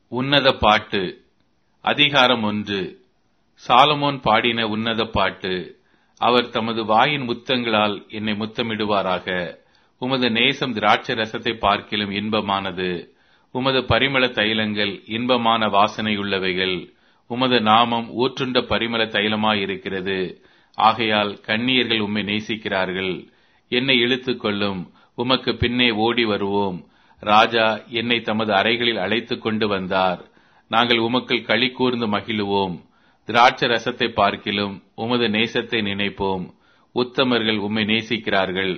உன்னத பாட்டு அதிகாரம் ஒன்று சாலமோன் பாடின உன்னத பாட்டு அவர் தமது வாயின் முத்தங்களால் என்னை முத்தமிடுவாராக உமது நேசம் திராட்சை ரசத்தை பார்க்கிலும் இன்பமானது உமது பரிமள தைலங்கள் இன்பமான வாசனையுள்ளவைகள் உமது நாமம் ஊற்றுண்ட பரிமள தைலமாயிருக்கிறது ஆகையால் கண்ணியர்கள் உம்மை நேசிக்கிறார்கள் என்னை இழுத்துக் கொள்ளும் உமக்கு பின்னே ஓடி வருவோம் ராஜா என்னை தமது அறைகளில் அழைத்துக் கொண்டு வந்தார் நாங்கள் உமக்குள் களி கூர்ந்து மகிழுவோம் திராட்சை ரசத்தை பார்க்கிலும் உமது நேசத்தை நினைப்போம் உத்தமர்கள் உம்மை நேசிக்கிறார்கள்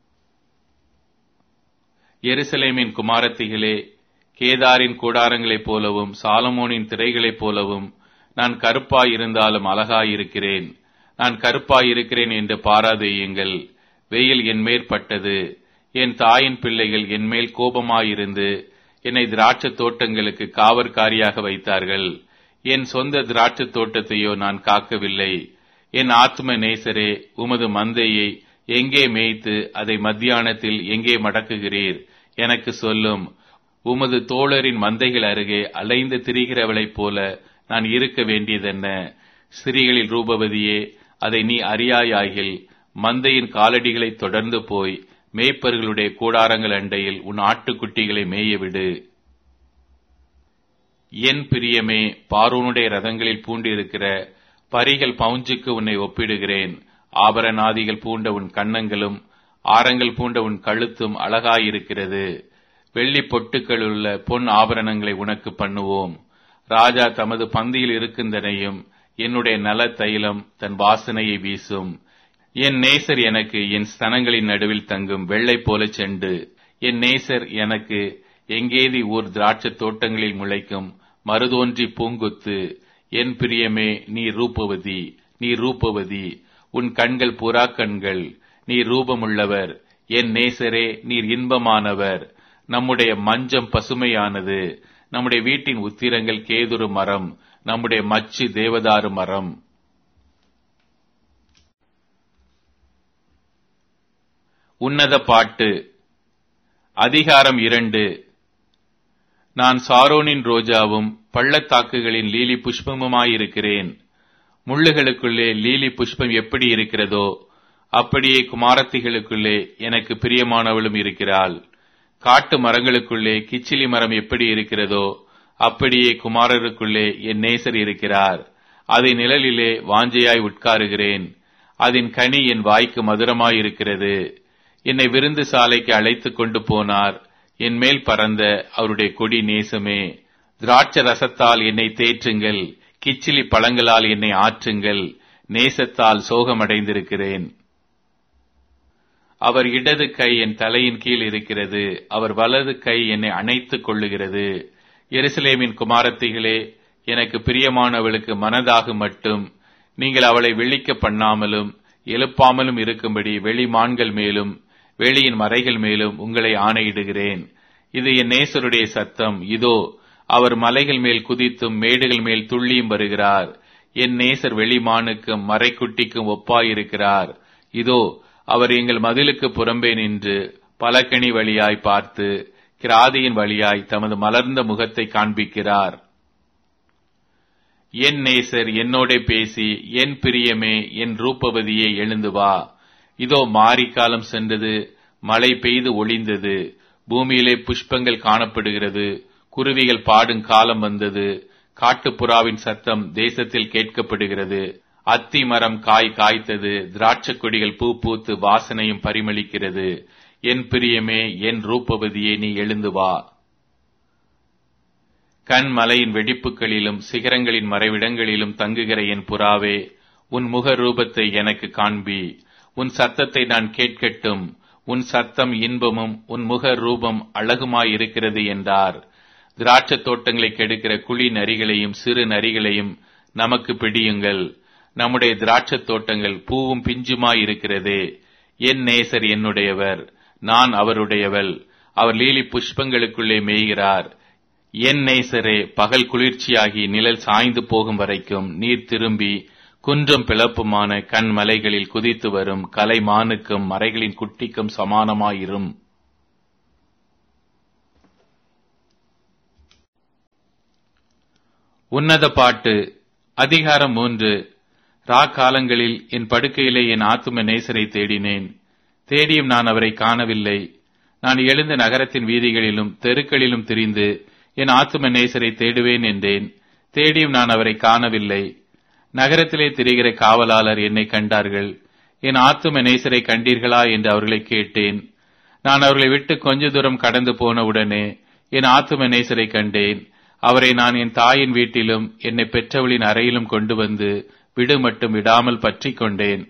எருசலேமின் குமாரத்திகளே கேதாரின் கூடாரங்களைப் போலவும் சாலமோனின் திரைகளைப் போலவும் நான் கருப்பாயிருந்தாலும் அழகாயிருக்கிறேன் நான் கருப்பாயிருக்கிறேன் என்று பாராதேயுங்கள் வெயில் என் மேற்பட்டது என் தாயின் பிள்ளைகள் என்மேல் கோபமாயிருந்து என்னை திராட்சை தோட்டங்களுக்கு காவற்காரியாக வைத்தார்கள் என் சொந்த திராட்சை தோட்டத்தையோ நான் காக்கவில்லை என் ஆத்ம நேசரே உமது மந்தையை எங்கே மேய்த்து அதை மத்தியானத்தில் எங்கே மடக்குகிறீர் எனக்கு சொல்லும் உமது தோழரின் மந்தைகள் அருகே அலைந்து திரிகிறவளைப் போல நான் இருக்க வேண்டியதென்ன ஸ்திரீகளில் ரூபவதியே அதை நீ அறியாயாகில் மந்தையின் காலடிகளை தொடர்ந்து போய் மேய்ப்பர்களுடைய கூடாரங்கள் அண்டையில் உன் ஆட்டுக்குட்டிகளை மேயவிடு என் பிரியமே பார்வோனுடைய ரதங்களில் பூண்டிருக்கிற பரிகள் பவுஞ்சுக்கு உன்னை ஒப்பிடுகிறேன் ஆபரணாதிகள் பூண்ட உன் கன்னங்களும் ஆரங்கள் பூண்ட உன் கழுத்தும் அழகாயிருக்கிறது வெள்ளி பொட்டுக்களுள்ள பொன் ஆபரணங்களை உனக்கு பண்ணுவோம் ராஜா தமது பந்தியில் இருக்கின்றனையும் என்னுடைய நல தைலம் தன் வாசனையை வீசும் என் நேசர் எனக்கு என் ஸ்தனங்களின் நடுவில் தங்கும் வெள்ளை போல செண்டு என் நேசர் எனக்கு எங்கேதி ஊர் திராட்சை தோட்டங்களில் முளைக்கும் மருதோன்றி பூங்குத்து என் பிரியமே நீ ரூபவதி நீ ரூபவதி உன் கண்கள் புறா கண்கள் நீ ரூபமுள்ளவர் என் நேசரே நீர் இன்பமானவர் நம்முடைய மஞ்சம் பசுமையானது நம்முடைய வீட்டின் உத்திரங்கள் கேதுரு மரம் நம்முடைய மச்சு தேவதாரு மரம் உன்னத பாட்டு அதிகாரம் இரண்டு நான் சாரோனின் ரோஜாவும் பள்ளத்தாக்குகளின் லீலி புஷ்பமுமாயிருக்கிறேன் முள்ளுகளுக்குள்ளே லீலி புஷ்பம் எப்படி இருக்கிறதோ அப்படியே குமாரத்திகளுக்குள்ளே எனக்கு பிரியமானவளும் இருக்கிறாள் காட்டு மரங்களுக்குள்ளே கிச்சிலி மரம் எப்படி இருக்கிறதோ அப்படியே குமாரருக்குள்ளே என் நேசர் இருக்கிறார் அதை நிழலிலே வாஞ்சையாய் உட்காருகிறேன் அதன் கனி என் வாய்க்கு மதுரமாயிருக்கிறது என்னை விருந்து சாலைக்கு அழைத்து கொண்டு போனார் என் மேல் பறந்த அவருடைய கொடி நேசமே திராட்ச ரசத்தால் என்னை தேற்றுங்கள் கிச்சிலி பழங்களால் என்னை ஆற்றுங்கள் நேசத்தால் சோகமடைந்திருக்கிறேன் அவர் இடது கை என் தலையின் கீழ் இருக்கிறது அவர் வலது கை என்னை அணைத்துக் கொள்ளுகிறது எருசலேமின் குமாரத்திகளே எனக்கு பிரியமானவளுக்கு மனதாக மட்டும் நீங்கள் அவளை விழிக்க பண்ணாமலும் எழுப்பாமலும் இருக்கும்படி வெளிமான்கள் மேலும் வெளியின் மறைகள் மேலும் உங்களை ஆணையிடுகிறேன் இது என் நேசருடைய சத்தம் இதோ அவர் மலைகள் மேல் குதித்தும் மேடுகள் மேல் துள்ளியும் வருகிறார் என் நேசர் வெளிமானுக்கும் மறைக்குட்டிக்கும் ஒப்பாயிருக்கிறார் இதோ அவர் எங்கள் மதிலுக்கு புறம்பே நின்று பலகணி வழியாய் பார்த்து கிராதியின் வழியாய் தமது மலர்ந்த முகத்தை காண்பிக்கிறார் என் நேசர் என்னோட பேசி என் பிரியமே என் ரூபவதியே எழுந்து வா இதோ மாரிக்காலம் சென்றது மழை பெய்து ஒளிந்தது பூமியிலே புஷ்பங்கள் காணப்படுகிறது குருவிகள் பாடும் காலம் வந்தது காட்டுப்புறாவின் சத்தம் தேசத்தில் கேட்கப்படுகிறது அத்தி மரம் காய் காய்த்தது திராட்சை கொடிகள் பூ பூத்து வாசனையும் பரிமளிக்கிறது என் பிரியமே என் ரூபவதியே நீ எழுந்து வா கண் மலையின் வெடிப்புகளிலும் சிகரங்களின் மறைவிடங்களிலும் தங்குகிற என் புறாவே உன் முக ரூபத்தை எனக்கு காண்பி உன் சத்தத்தை நான் கேட்கட்டும் உன் சத்தம் இன்பமும் உன் முக ரூபம் அழகுமாயிருக்கிறது என்றார் திராட்சை தோட்டங்களை கெடுக்கிற குழி நரிகளையும் சிறு நரிகளையும் நமக்கு பிடியுங்கள் நம்முடைய திராட்சை தோட்டங்கள் பூவும் பிஞ்சுமாயிருக்கிறதே என் நேசர் என்னுடையவர் நான் அவருடையவள் அவர் லீலி புஷ்பங்களுக்குள்ளே மேய்கிறார் என் நேசரே பகல் குளிர்ச்சியாகி நிழல் சாய்ந்து போகும் வரைக்கும் நீர் திரும்பி குன்றும் பிளப்புமான கண் மலைகளில் குதித்து வரும் கலைமானுக்கும் மறைகளின் குட்டிக்கும் சமானமாயிரும் உன்னத பாட்டு அதிகாரம் மூன்று ராக்காலங்களில் என் படுக்கையிலே என் ஆத்தும நேசரை தேடினேன் தேடியும் நான் அவரை காணவில்லை நான் எழுந்த நகரத்தின் வீதிகளிலும் தெருக்களிலும் திரிந்து என் ஆத்தும நேசரை தேடுவேன் என்றேன் தேடியும் நான் அவரை காணவில்லை நகரத்திலே திரிகிற காவலாளர் என்னை கண்டார்கள் என் ஆத்தும நேசரை கண்டீர்களா என்று அவர்களை கேட்டேன் நான் அவர்களை விட்டு கொஞ்ச தூரம் கடந்து போன உடனே என் ஆத்தும நேசரை கண்டேன் அவரை நான் என் தாயின் வீட்டிலும் என்னை பெற்றவளின் அறையிலும் கொண்டு வந்து விடு மட்டும் விடாமல் பற்றி கொண்டேன்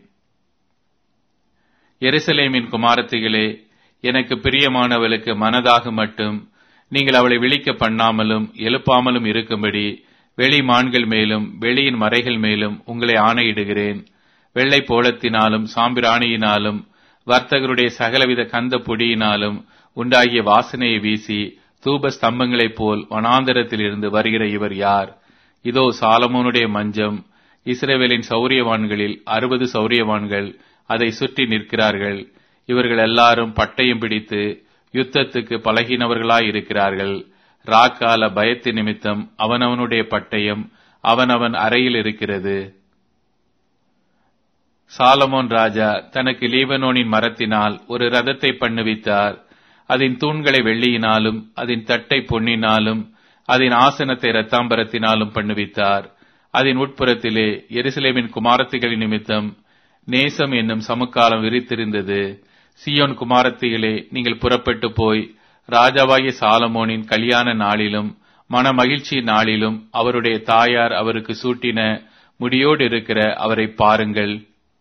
எருசலேமின் குமாரத்திகளே எனக்கு பிரியமானவளுக்கு மனதாக மட்டும் நீங்கள் அவளை விழிக்க பண்ணாமலும் எழுப்பாமலும் இருக்கும்படி வெளி மான்கள் மேலும் வெளியின் மறைகள் மேலும் உங்களை ஆணையிடுகிறேன் வெள்ளை போலத்தினாலும் சாம்பிராணியினாலும் வர்த்தகருடைய சகலவித கந்த பொடியினாலும் உண்டாகிய வாசனையை வீசி தூப ஸ்தம்பங்களைப் போல் வனாந்தரத்தில் இருந்து வருகிற இவர் யார் இதோ சாலமோனுடைய மஞ்சம் இஸ்ரேவேலின் சௌரியவான்களில் அறுபது சௌரியவான்கள் அதை சுற்றி நிற்கிறார்கள் இவர்கள் எல்லாரும் பட்டயம் பிடித்து யுத்தத்துக்கு பழகினவர்களாய் இருக்கிறார்கள் ராக்கால பயத்து நிமித்தம் அவனவனுடைய பட்டயம் அவனவன் அறையில் இருக்கிறது சாலமோன் ராஜா தனக்கு லீபனோனின் மரத்தினால் ஒரு ரதத்தை பண்ணுவித்தார் அதன் தூண்களை வெள்ளியினாலும் அதன் தட்டை பொன்னினாலும் அதன் ஆசனத்தை ரத்தாம்பரத்தினாலும் பண்ணுவித்தார் அதன் உட்புறத்திலே எருசலேமின் குமாரத்திகளின் நிமித்தம் நேசம் என்னும் சமுக்காலம் விரித்திருந்தது சியோன் குமாரத்திகளே நீங்கள் புறப்பட்டு போய் ராஜாவாகிய சாலமோனின் கல்யாண நாளிலும் மன மகிழ்ச்சி நாளிலும் அவருடைய தாயார் அவருக்கு சூட்டின முடியோடு இருக்கிற அவரை பாருங்கள்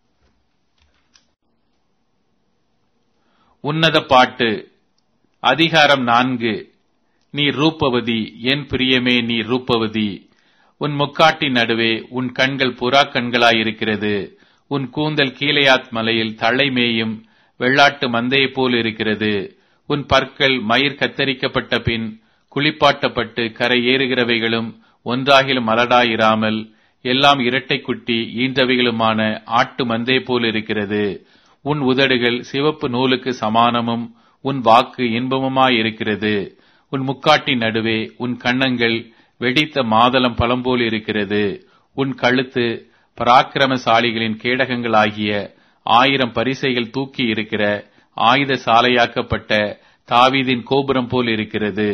உன்னத பாட்டு அதிகாரம் நான்கு நீ ரூபவதி என் பிரியமே நீ ரூபவதி உன் முக்காட்டின் நடுவே உன் கண்கள் புறா கண்களாயிருக்கிறது உன் கூந்தல் கீழையாத் மலையில் தலைமேயும் வெள்ளாட்டு மந்தையைப் போல் இருக்கிறது உன் பற்கள் மயிர் கத்தரிக்கப்பட்ட பின் குளிப்பாட்டப்பட்டு கரை ஏறுகிறவைகளும் ஒன்றாகிலும் மலடாயிராமல் எல்லாம் இரட்டை குட்டி ஈன்றவைகளுமான ஆட்டு மந்தை போல் இருக்கிறது உன் உதடுகள் சிவப்பு நூலுக்கு சமானமும் உன் வாக்கு இன்பமுமாயிருக்கிறது உன் முக்காட்டின் நடுவே உன் கன்னங்கள் வெடித்த மாதளம் பழம்போல் இருக்கிறது உன் கழுத்து பராக்கிரமசாலிகளின் கேடகங்களாகிய ஆயிரம் பரிசைகள் தூக்கி இருக்கிற ஆயுத சாலையாக்கப்பட்ட தாவீதின் கோபுரம் போல் இருக்கிறது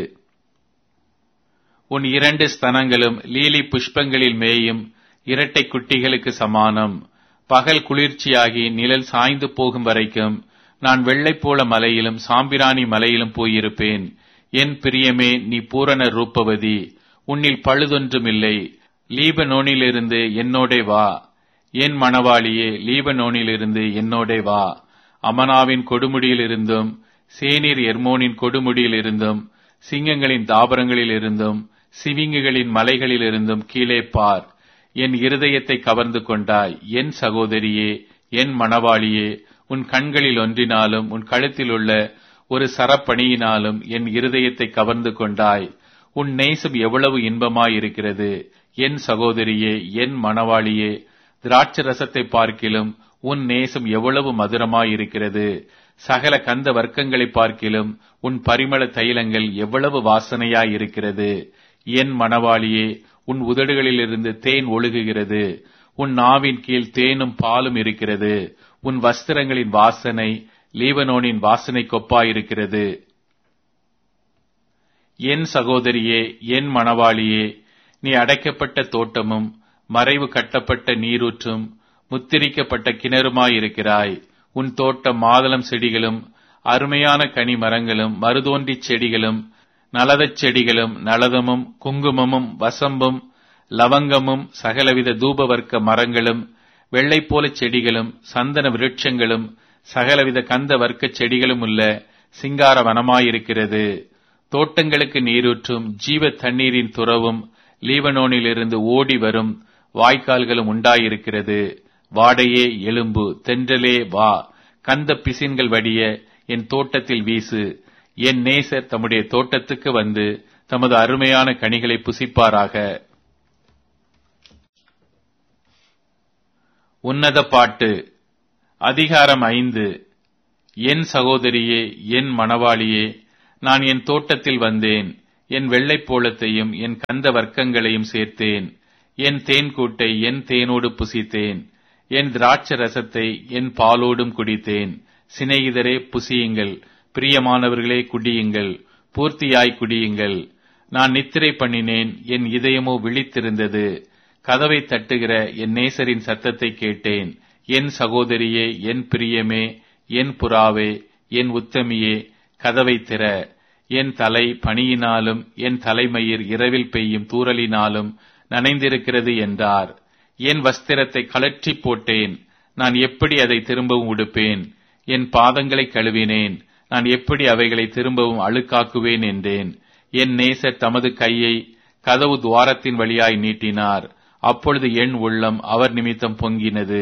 உன் இரண்டு ஸ்தனங்களும் லீலி புஷ்பங்களில் மேயும் இரட்டை குட்டிகளுக்கு சமானம் பகல் குளிர்ச்சியாகி நிழல் சாய்ந்து போகும் வரைக்கும் நான் வெள்ளைப்போள மலையிலும் சாம்பிராணி மலையிலும் போயிருப்பேன் என் பிரியமே நீ பூரண ரூபவதி உன்னில் பழுதொன்றுமில்லை லீபனோனிலிருந்து என்னோடே வா என் மணவாளியே லீபனோனிலிருந்து என்னோடே வா அமனாவின் கொடுமுடியிலிருந்தும் சேனீர் எர்மோனின் கொடுமுடியிலிருந்தும் சிங்கங்களின் தாபரங்களில் இருந்தும் சிவிங்குகளின் மலைகளிலிருந்தும் கீழே பார் என் இருதயத்தை கவர்ந்து கொண்டாய் என் சகோதரியே என் மணவாளியே உன் கண்களில் ஒன்றினாலும் உன் கழுத்தில் உள்ள ஒரு சரப்பணியினாலும் என் இருதயத்தை கவர்ந்து கொண்டாய் உன் நேசம் எவ்வளவு இன்பமாயிருக்கிறது என் சகோதரியே என் மணவாளியே திராட்ச ரசத்தை பார்க்கிலும் உன் நேசம் எவ்வளவு மதுரமாயிருக்கிறது சகல கந்த வர்க்கங்களை பார்க்கிலும் உன் பரிமள தைலங்கள் எவ்வளவு வாசனையாயிருக்கிறது என் மணவாளியே உன் உதடுகளிலிருந்து தேன் ஒழுகுகிறது உன் நாவின் கீழ் தேனும் பாலும் இருக்கிறது உன் வஸ்திரங்களின் வாசனை லீபனோனின் வாசனை கொப்பாயிருக்கிறது என் சகோதரியே என் மணவாளியே நீ அடைக்கப்பட்ட தோட்டமும் மறைவு கட்டப்பட்ட நீரூற்றும் முத்திரிக்கப்பட்ட கிணறுமாயிருக்கிறாய் உன் தோட்டம் மாதளம் செடிகளும் அருமையான கனி மரங்களும் மருதோன்றிச் செடிகளும் நலதச் செடிகளும் நலதமும் குங்குமமும் வசம்பும் லவங்கமும் சகலவித தூபவர்க்க மரங்களும் வெள்ளைப்போலச் செடிகளும் சந்தன விருட்சங்களும் சகலவித கந்த வர்க்கச் செடிகளும் உள்ள சிங்கார வனமாயிருக்கிறது தோட்டங்களுக்கு நீரூற்றும் ஜீவ தண்ணீரின் துறவும் லீபனோனிலிருந்து ஓடி வரும் வாய்க்கால்களும் உண்டாயிருக்கிறது வாடையே எலும்பு தென்றலே வா கந்த பிசின்கள் வடிய என் தோட்டத்தில் வீசு என் நேசர் தம்முடைய தோட்டத்துக்கு வந்து தமது அருமையான கனிகளை புசிப்பாராக உன்னத பாட்டு அதிகாரம் ஐந்து என் சகோதரியே என் மணவாளியே நான் என் தோட்டத்தில் வந்தேன் என் வெள்ளைப்போளத்தையும் என் கந்த வர்க்கங்களையும் சேர்த்தேன் என் தேன்கூட்டை என் தேனோடு புசித்தேன் என் திராட்ச ரசத்தை என் பாலோடும் குடித்தேன் சிநேகிதரே புசியுங்கள் பிரியமானவர்களே குடியுங்கள் பூர்த்தியாய் குடியுங்கள் நான் நித்திரை பண்ணினேன் என் இதயமோ விழித்திருந்தது கதவை தட்டுகிற என் நேசரின் சத்தத்தை கேட்டேன் என் சகோதரியே என் பிரியமே என் புறாவே என் உத்தமியே கதவை திற என் தலை பனியினாலும் என் தலைமயிர் இரவில் பெய்யும் தூறலினாலும் நனைந்திருக்கிறது என்றார் என் வஸ்திரத்தை கலற்றி போட்டேன் நான் எப்படி அதை திரும்பவும் உடுப்பேன் என் பாதங்களை கழுவினேன் நான் எப்படி அவைகளை திரும்பவும் அழுக்காக்குவேன் என்றேன் என் நேசர் தமது கையை கதவு துவாரத்தின் வழியாய் நீட்டினார் அப்பொழுது என் உள்ளம் அவர் நிமித்தம் பொங்கினது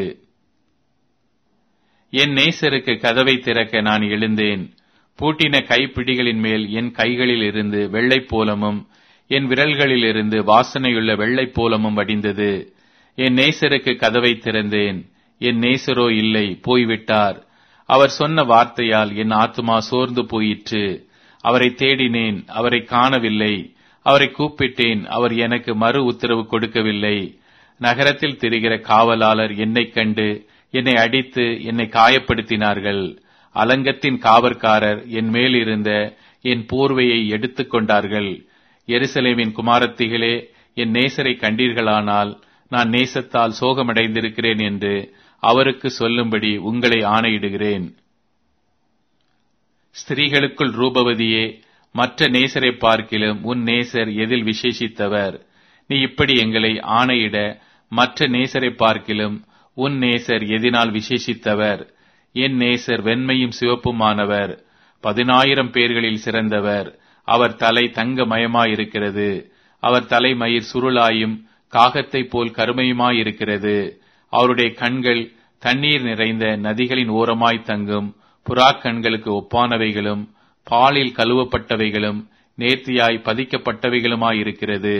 என் நேசருக்கு கதவை திறக்க நான் எழுந்தேன் பூட்டின கைப்பிடிகளின் மேல் என் கைகளில் இருந்து வெள்ளைப்போலமும் என் விரல்களிலிருந்து வாசனையுள்ள வெள்ளைப்போலமும் வடிந்தது என் நேசருக்கு கதவை திறந்தேன் என் நேசரோ இல்லை போய்விட்டார் அவர் சொன்ன வார்த்தையால் என் ஆத்துமா சோர்ந்து போயிற்று அவரை தேடினேன் அவரை காணவில்லை அவரை கூப்பிட்டேன் அவர் எனக்கு மறு உத்தரவு கொடுக்கவில்லை நகரத்தில் திரிகிற காவலாளர் என்னைக் கண்டு என்னை அடித்து என்னை காயப்படுத்தினார்கள் அலங்கத்தின் காவற்காரர் என் மேல் இருந்த என் போர்வையை எடுத்துக் கொண்டார்கள் எருசலேமின் குமாரத்திகளே என் நேசரை கண்டீர்களானால் நான் நேசத்தால் சோகமடைந்திருக்கிறேன் என்று அவருக்கு சொல்லும்படி உங்களை ஆணையிடுகிறேன் ஸ்திரீகளுக்குள் ரூபவதியே மற்ற நேசரை பார்க்கிலும் உன் நேசர் எதில் விசேஷித்தவர் நீ இப்படி எங்களை ஆணையிட மற்ற நேசரை பார்க்கிலும் உன் நேசர் எதினால் விசேஷித்தவர் என் நேசர் வெண்மையும் சிவப்புமானவர் பதினாயிரம் பேர்களில் சிறந்தவர் அவர் தலை தங்கமயமாயிருக்கிறது அவர் தலைமயிர் சுருளாயும் காகத்தைப் போல் கருமையுமாயிருக்கிறது அவருடைய கண்கள் தண்ணீர் நிறைந்த நதிகளின் ஓரமாய் தங்கும் புறா கண்களுக்கு ஒப்பானவைகளும் பாலில் கழுவப்பட்டவைகளும் நேர்த்தியாய் பதிக்கப்பட்டவைகளுமாயிருக்கிறது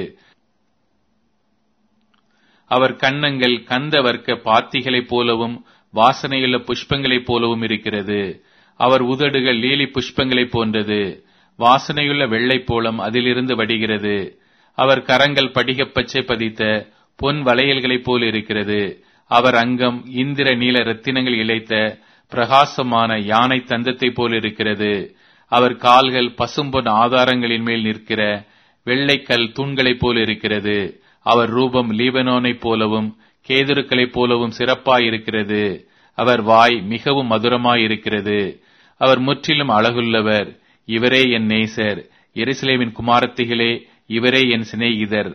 அவர் கன்னங்கள் கந்த வர்க்க பாத்திகளைப் போலவும் வாசனையுள்ள புஷ்பங்களைப் போலவும் இருக்கிறது அவர் உதடுகள் லீலி புஷ்பங்களைப் போன்றது வாசனையுள்ள வெள்ளைப் போலம் அதிலிருந்து வடிகிறது அவர் கரங்கள் படிகப்பச்சை பதித்த பொன் வளையல்களைப் போல் இருக்கிறது அவர் அங்கம் இந்திர நீல ரத்தினங்கள் இழைத்த பிரகாசமான யானை தந்தத்தைப் போல் இருக்கிறது அவர் கால்கள் பசும்பொன் ஆதாரங்களின் மேல் நிற்கிற வெள்ளைக்கல் தூண்களைப் போல் இருக்கிறது அவர் ரூபம் லீபனோனைப் போலவும் கேதுருக்களைப் போலவும் சிறப்பாயிருக்கிறது அவர் வாய் மிகவும் மதுரமாயிருக்கிறது அவர் முற்றிலும் அழகுள்ளவர் இவரே என் நேசர் எருசலேமின் குமாரத்திகளே இவரே என் சிநேகிதர்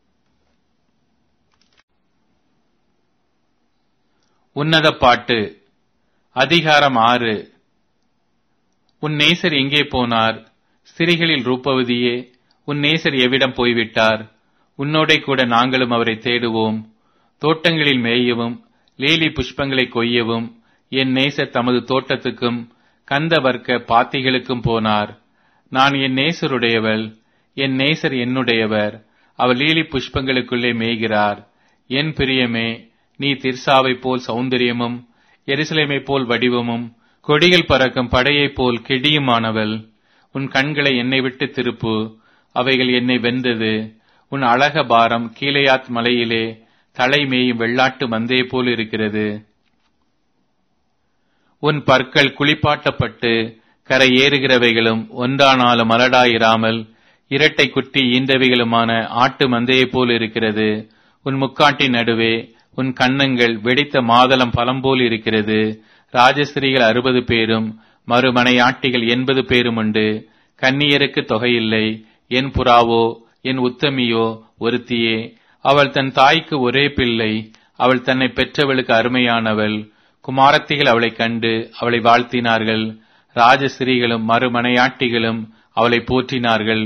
உன்னத பாட்டு அதிகாரம் ஆறு உன் நேசர் எங்கே போனார் ஸ்திரிகளில் ரூபவதியே உன் நேசர் எவ்விடம் போய்விட்டார் உன்னோடே கூட நாங்களும் அவரை தேடுவோம் தோட்டங்களில் மேயவும் லேலி புஷ்பங்களை கொய்யவும் என் நேசர் தமது தோட்டத்துக்கும் கந்த வர்க்க பாத்திகளுக்கும் போனார் நான் என் நேசருடையவள் என் நேசர் என்னுடையவர் அவர் லீலி புஷ்பங்களுக்குள்ளே மேய்கிறார் என் பிரியமே நீ திர்சாவைப் போல் சௌந்தரியமும் எருசலேமைப் போல் வடிவமும் கொடிகள் பறக்கும் படையைப் போல் கெடியுமானவள் உன் கண்களை என்னை விட்டு திருப்பு அவைகள் என்னை வென்றது உன் அழக பாரம் கீழையாத் மலையிலே தலை மேயும் வெள்ளாட்டு மந்தையை போல் இருக்கிறது உன் பற்கள் குளிப்பாட்டப்பட்டு கரை ஏறுகிறவைகளும் ஒன்றானாலும் மலடாயிராமல் இரட்டை குட்டி ஈந்தவைகளுமான ஆட்டு மந்தையைப் போல் இருக்கிறது உன் முக்காட்டின் நடுவே உன் கன்னங்கள் வெடித்த மாதளம் பலம் போல் இருக்கிறது ராஜஸ்திரிகள் அறுபது பேரும் மறுமனையாட்டிகள் எண்பது பேரும் உண்டு கன்னியருக்கு தொகையில்லை என் புறாவோ என் உத்தமியோ ஒருத்தியே அவள் தன் தாய்க்கு ஒரே பிள்ளை அவள் தன்னை பெற்றவளுக்கு அருமையானவள் குமாரத்திகள் அவளைக் கண்டு அவளை வாழ்த்தினார்கள் ராஜஸ்திரீகளும் மறுமனையாட்டிகளும் அவளை போற்றினார்கள்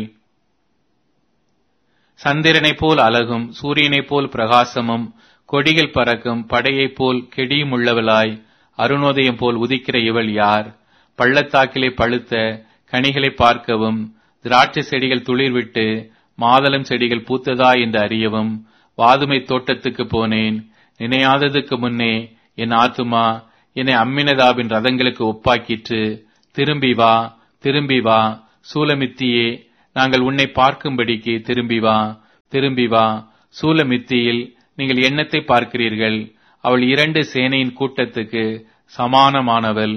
சந்திரனைப் போல் அழகும் சூரியனைப் போல் பிரகாசமும் கொடிகள் பறக்கும் படையைப் போல் கெடியும் உள்ளவளாய் அருணோதயம் போல் உதிக்கிற இவள் யார் பள்ளத்தாக்கிலே பழுத்த கனிகளை பார்க்கவும் திராட்சை செடிகள் துளிர்விட்டு மாதளம் செடிகள் பூத்ததா என்று அறியவும் வாதுமை தோட்டத்துக்கு போனேன் நினையாததுக்கு முன்னே என் ஆத்துமா என்னை அம்மினதாபின் ரதங்களுக்கு ஒப்பாக்கிற்று திரும்பி வா திரும்பி வா சூலமித்தியே நாங்கள் உன்னை பார்க்கும்படிக்கு திரும்பி வா திரும்பி வா சூலமித்தியில் நீங்கள் எண்ணத்தை பார்க்கிறீர்கள் அவள் இரண்டு சேனையின் கூட்டத்துக்கு சமானமானவள்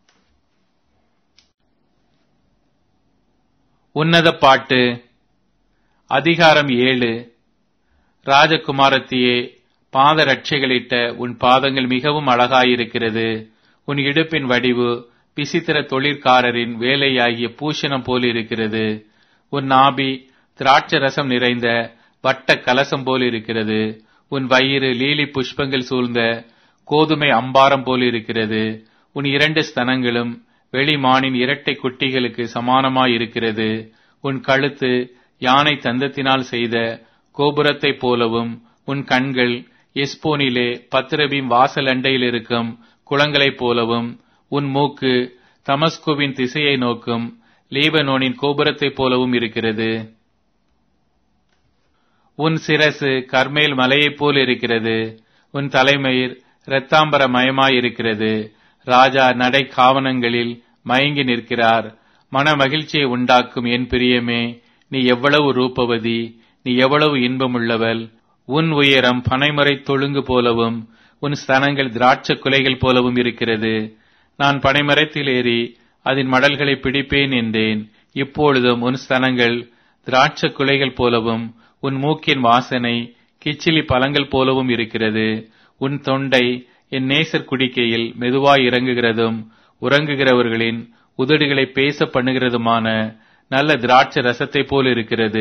உன்னத பாட்டு அதிகாரம் ஏழு ராஜகுமாரத்தியே பாத ரட்சைகளிட்ட உன் பாதங்கள் மிகவும் அழகாயிருக்கிறது உன் இடுப்பின் வடிவு விசித்திர தொழிற்காரரின் வேலையாகிய பூஷணம் போலிருக்கிறது உன் நாபி திராட்சை ரசம் நிறைந்த வட்ட கலசம் போல் இருக்கிறது உன் வயிறு லீலி புஷ்பங்கள் சூழ்ந்த கோதுமை அம்பாரம் போல் இருக்கிறது உன் இரண்டு ஸ்தனங்களும் வெளிமானின் இரட்டை குட்டிகளுக்கு சமானமாயிருக்கிறது உன் கழுத்து யானை தந்தத்தினால் செய்த கோபுரத்தைப் போலவும் உன் கண்கள் எஸ்போனிலே பத்திரபின் வாசல் அண்டையில் இருக்கும் குளங்களைப் போலவும் உன் மூக்கு தமஸ்குவின் திசையை நோக்கும் லீபனோனின் கோபுரத்தைப் போலவும் இருக்கிறது உன் சிரசு கர்மேல் மலையைப் போல் இருக்கிறது உன் தலைமயிர் இரத்தாம்பர மயமாயிருக்கிறது ராஜா நடை காவனங்களில் மயங்கி நிற்கிறார் மன மகிழ்ச்சியை உண்டாக்கும் என் பிரியமே நீ எவ்வளவு ரூபவதி நீ எவ்வளவு இன்பமுள்ளவள் உன் உயரம் பனைமறை தொழுங்கு போலவும் உன் ஸ்தனங்கள் திராட்ச குலைகள் போலவும் இருக்கிறது நான் பனைமரத்தில் ஏறி அதன் மடல்களை பிடிப்பேன் என்றேன் இப்பொழுதும் உன் ஸ்தனங்கள் திராட்ச குலைகள் போலவும் உன் மூக்கின் வாசனை கிச்சிலி பழங்கள் போலவும் இருக்கிறது உன் தொண்டை என் நேசர் குடிக்கையில் மெதுவாய் இறங்குகிறதும் உறங்குகிறவர்களின் உதடுகளை பேச பண்ணுகிறதுமான நல்ல திராட்சை ரசத்தை போல் இருக்கிறது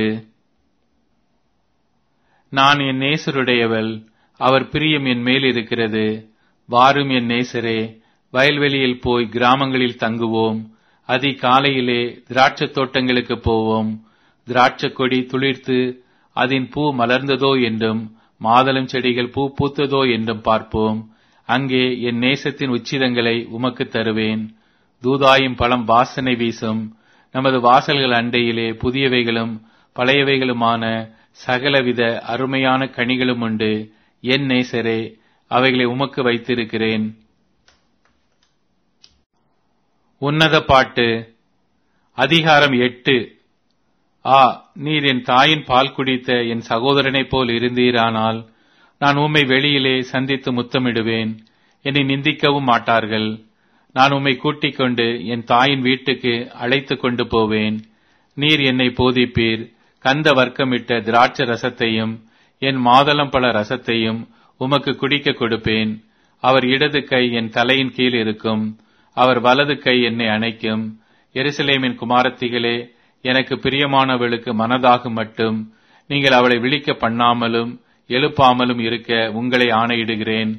நான் என் நேசருடையவள் அவர் பிரியம் என் மேல் இருக்கிறது வாரும் என் நேசரே வயல்வெளியில் போய் கிராமங்களில் தங்குவோம் அதி காலையிலே திராட்சை தோட்டங்களுக்கு போவோம் திராட்சை கொடி துளிர்த்து அதன் பூ மலர்ந்ததோ என்றும் மாதளம் செடிகள் பூ பூத்ததோ என்றும் பார்ப்போம் அங்கே என் நேசத்தின் உச்சிதங்களை உமக்கு தருவேன் தூதாயும் பழம் வாசனை வீசும் நமது வாசல்கள் அண்டையிலே புதியவைகளும் பழையவைகளுமான சகலவித அருமையான கனிகளும் உண்டு என் நேசரே அவைகளை உமக்கு வைத்திருக்கிறேன் உன்னத பாட்டு அதிகாரம் எட்டு ஆ நீர் என் தாயின் பால் குடித்த என் சகோதரனைப் போல் இருந்தீரானால் நான் உம்மை வெளியிலே சந்தித்து முத்தமிடுவேன் என்னை நிந்திக்கவும் மாட்டார்கள் நான் உம்மை கூட்டிக் கொண்டு என் தாயின் வீட்டுக்கு அழைத்து கொண்டு போவேன் நீர் என்னை போதிப்பீர் கந்த வர்க்கமிட்ட திராட்சை ரசத்தையும் என் மாதளம் பழ ரசத்தையும் உமக்கு குடிக்க கொடுப்பேன் அவர் இடது கை என் தலையின் கீழ் இருக்கும் அவர் வலது கை என்னை அணைக்கும் எருசலேமின் குமாரத்திகளே எனக்கு பிரியமானவளுக்கு மனதாக மட்டும் நீங்கள் அவளை விழிக்க பண்ணாமலும் எழுப்பாமலும் இருக்க உங்களை ஆணையிடுகிறேன்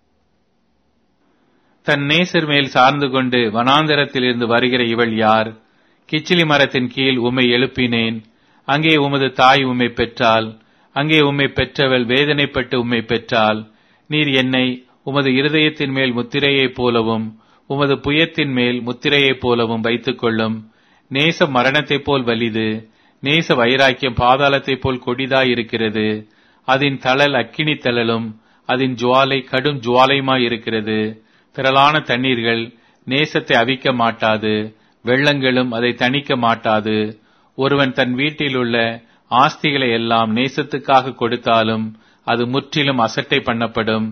தன் நேசர் மேல் சார்ந்து கொண்டு வனாந்தரத்திலிருந்து வருகிற இவள் யார் கிச்சிலி மரத்தின் கீழ் உம்மை எழுப்பினேன் அங்கே உமது தாய் உம்மை பெற்றாள் அங்கே உம்மை பெற்றவள் வேதனைப்பட்டு உம்மை பெற்றாள் நீர் என்னை உமது இருதயத்தின் மேல் முத்திரையைப் போலவும் உமது புயத்தின் மேல் முத்திரையைப் போலவும் வைத்துக் கொள்ளும் நேச மரணத்தைப் போல் வலிது நேச வைராக்கியம் பாதாளத்தைப் போல் கொடிதாயிருக்கிறது அதன் தளல் அக்கினி தளலும் அதன் ஜுவாலை கடும் ஜுவாலையுமாயிருக்கிறது திரளான தண்ணீர்கள் நேசத்தை அவிக்க மாட்டாது வெள்ளங்களும் அதை தணிக்க மாட்டாது ஒருவன் தன் வீட்டில் உள்ள ஆஸ்திகளை எல்லாம் நேசத்துக்காக கொடுத்தாலும் அது முற்றிலும் அசட்டை பண்ணப்படும்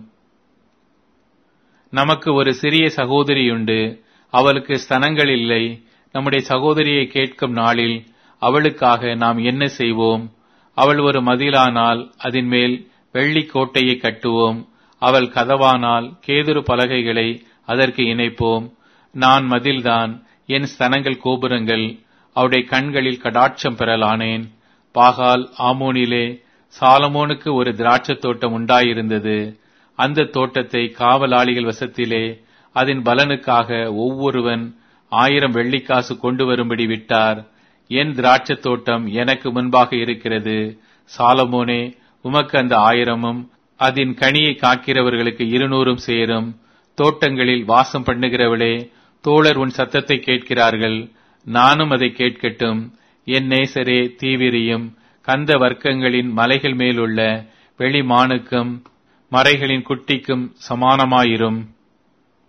நமக்கு ஒரு சிறிய சகோதரியுண்டு அவளுக்கு ஸ்தனங்கள் இல்லை நம்முடைய சகோதரியை கேட்கும் நாளில் அவளுக்காக நாம் என்ன செய்வோம் அவள் ஒரு மதிலானால் அதன் மேல் வெள்ளி கோட்டையை கட்டுவோம் அவள் கதவானால் கேதுரு பலகைகளை அதற்கு இணைப்போம் நான் மதில்தான் என் ஸ்தனங்கள் கோபுரங்கள் அவருடைய கண்களில் கடாட்சம் பெறலானேன் பாகால் ஆமோனிலே சாலமோனுக்கு ஒரு திராட்சத் தோட்டம் உண்டாயிருந்தது அந்த தோட்டத்தை காவலாளிகள் வசத்திலே அதன் பலனுக்காக ஒவ்வொருவன் ஆயிரம் வெள்ளிக்காசு கொண்டு வரும்படி விட்டார் என் திராட்சத் தோட்டம் எனக்கு முன்பாக இருக்கிறது சாலமோனே உமக்கு அந்த ஆயிரமும் அதன் கனியை காக்கிறவர்களுக்கு இருநூறும் சேரும் தோட்டங்களில் வாசம் பண்ணுகிறவளே தோழர் உன் சத்தத்தை கேட்கிறார்கள் நானும் அதை கேட்கட்டும் என் நேசரே தீவிரியும் கந்த வர்க்கங்களின் மலைகள் மேலுள்ள வெளிமானுக்கும் மறைகளின் குட்டிக்கும் சமானமாயிரும்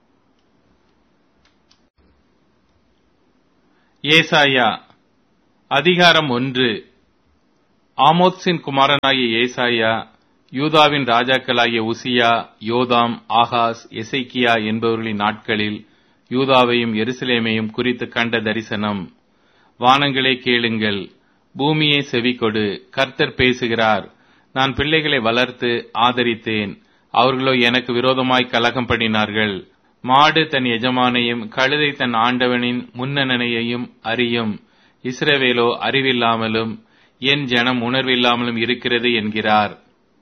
ஏசாயா அதிகாரம் ஒன்று ஆமோத்ஸின் குமாரனாகிய ஏசாயா யூதாவின் ராஜாக்களாகிய உசியா யோதாம் ஆகாஸ் எசைக்கியா என்பவர்களின் நாட்களில் யூதாவையும் எருசலேமையும் குறித்து கண்ட தரிசனம் வானங்களே கேளுங்கள் பூமியே செவிகொடு கர்த்தர் பேசுகிறார் நான் பிள்ளைகளை வளர்த்து ஆதரித்தேன் அவர்களோ எனக்கு விரோதமாய் கலகம் பண்ணினார்கள் மாடு தன் எஜமானையும் கழுதை தன் ஆண்டவனின் முன்னணையையும் அறியும் இஸ்ரவேலோ அறிவில்லாமலும் என் ஜனம் உணர்வில்லாமலும் இருக்கிறது என்கிறார்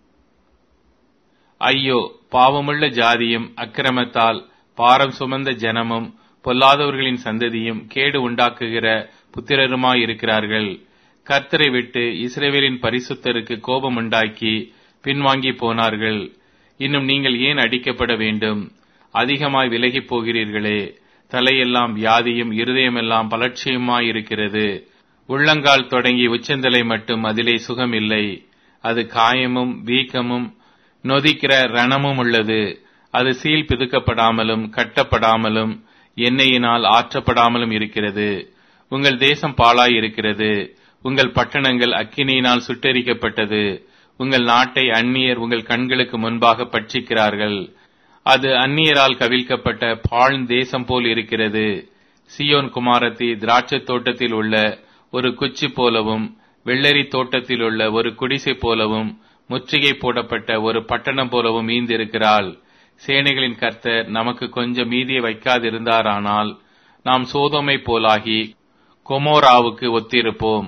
ஐயோ பாவமுள்ள ஜாதியும் அக்கிரமத்தால் பாரம் சுமந்த ஜனமும் பொல்லாதவர்களின் சந்ததியும் கேடு உண்டாக்குகிற புத்திரருமாயிருக்கிறார்கள் கர்த்தரை விட்டு இஸ்ரேவேலின் பரிசுத்தருக்கு கோபம் உண்டாக்கி பின்வாங்கி போனார்கள் இன்னும் நீங்கள் ஏன் அடிக்கப்பட வேண்டும் அதிகமாய் விலகிப் போகிறீர்களே தலையெல்லாம் வியாதியும் இருதயமெல்லாம் பலட்சியுமாயிருக்கிறது உள்ளங்கால் தொடங்கி உச்சந்தலை மட்டும் அதிலே சுகம் இல்லை அது காயமும் வீக்கமும் நொதிக்கிற ரணமும் உள்ளது அது சீல் பிதுக்கப்படாமலும் கட்டப்படாமலும் எண்ணெயினால் ஆற்றப்படாமலும் இருக்கிறது உங்கள் தேசம் பாழாய் இருக்கிறது உங்கள் பட்டணங்கள் அக்கினியினால் சுட்டெரிக்கப்பட்டது உங்கள் நாட்டை அந்நியர் உங்கள் கண்களுக்கு முன்பாக பட்சிக்கிறார்கள் அது அந்நியரால் கவிழ்க்கப்பட்ட பாழ்ந் தேசம் போல் இருக்கிறது சியோன் குமாரத்தி திராட்சை தோட்டத்தில் உள்ள ஒரு குச்சி போலவும் வெள்ளரி தோட்டத்தில் உள்ள ஒரு குடிசை போலவும் முற்றுகை போடப்பட்ட ஒரு பட்டணம் போலவும் ஈந்திருக்கிறாள் சேனைகளின் கர்த்தர் நமக்கு கொஞ்சம் மீதியை வைக்காதிருந்தாரானால் நாம் சோதோமை போலாகி கொமோராவுக்கு ஒத்திருப்போம்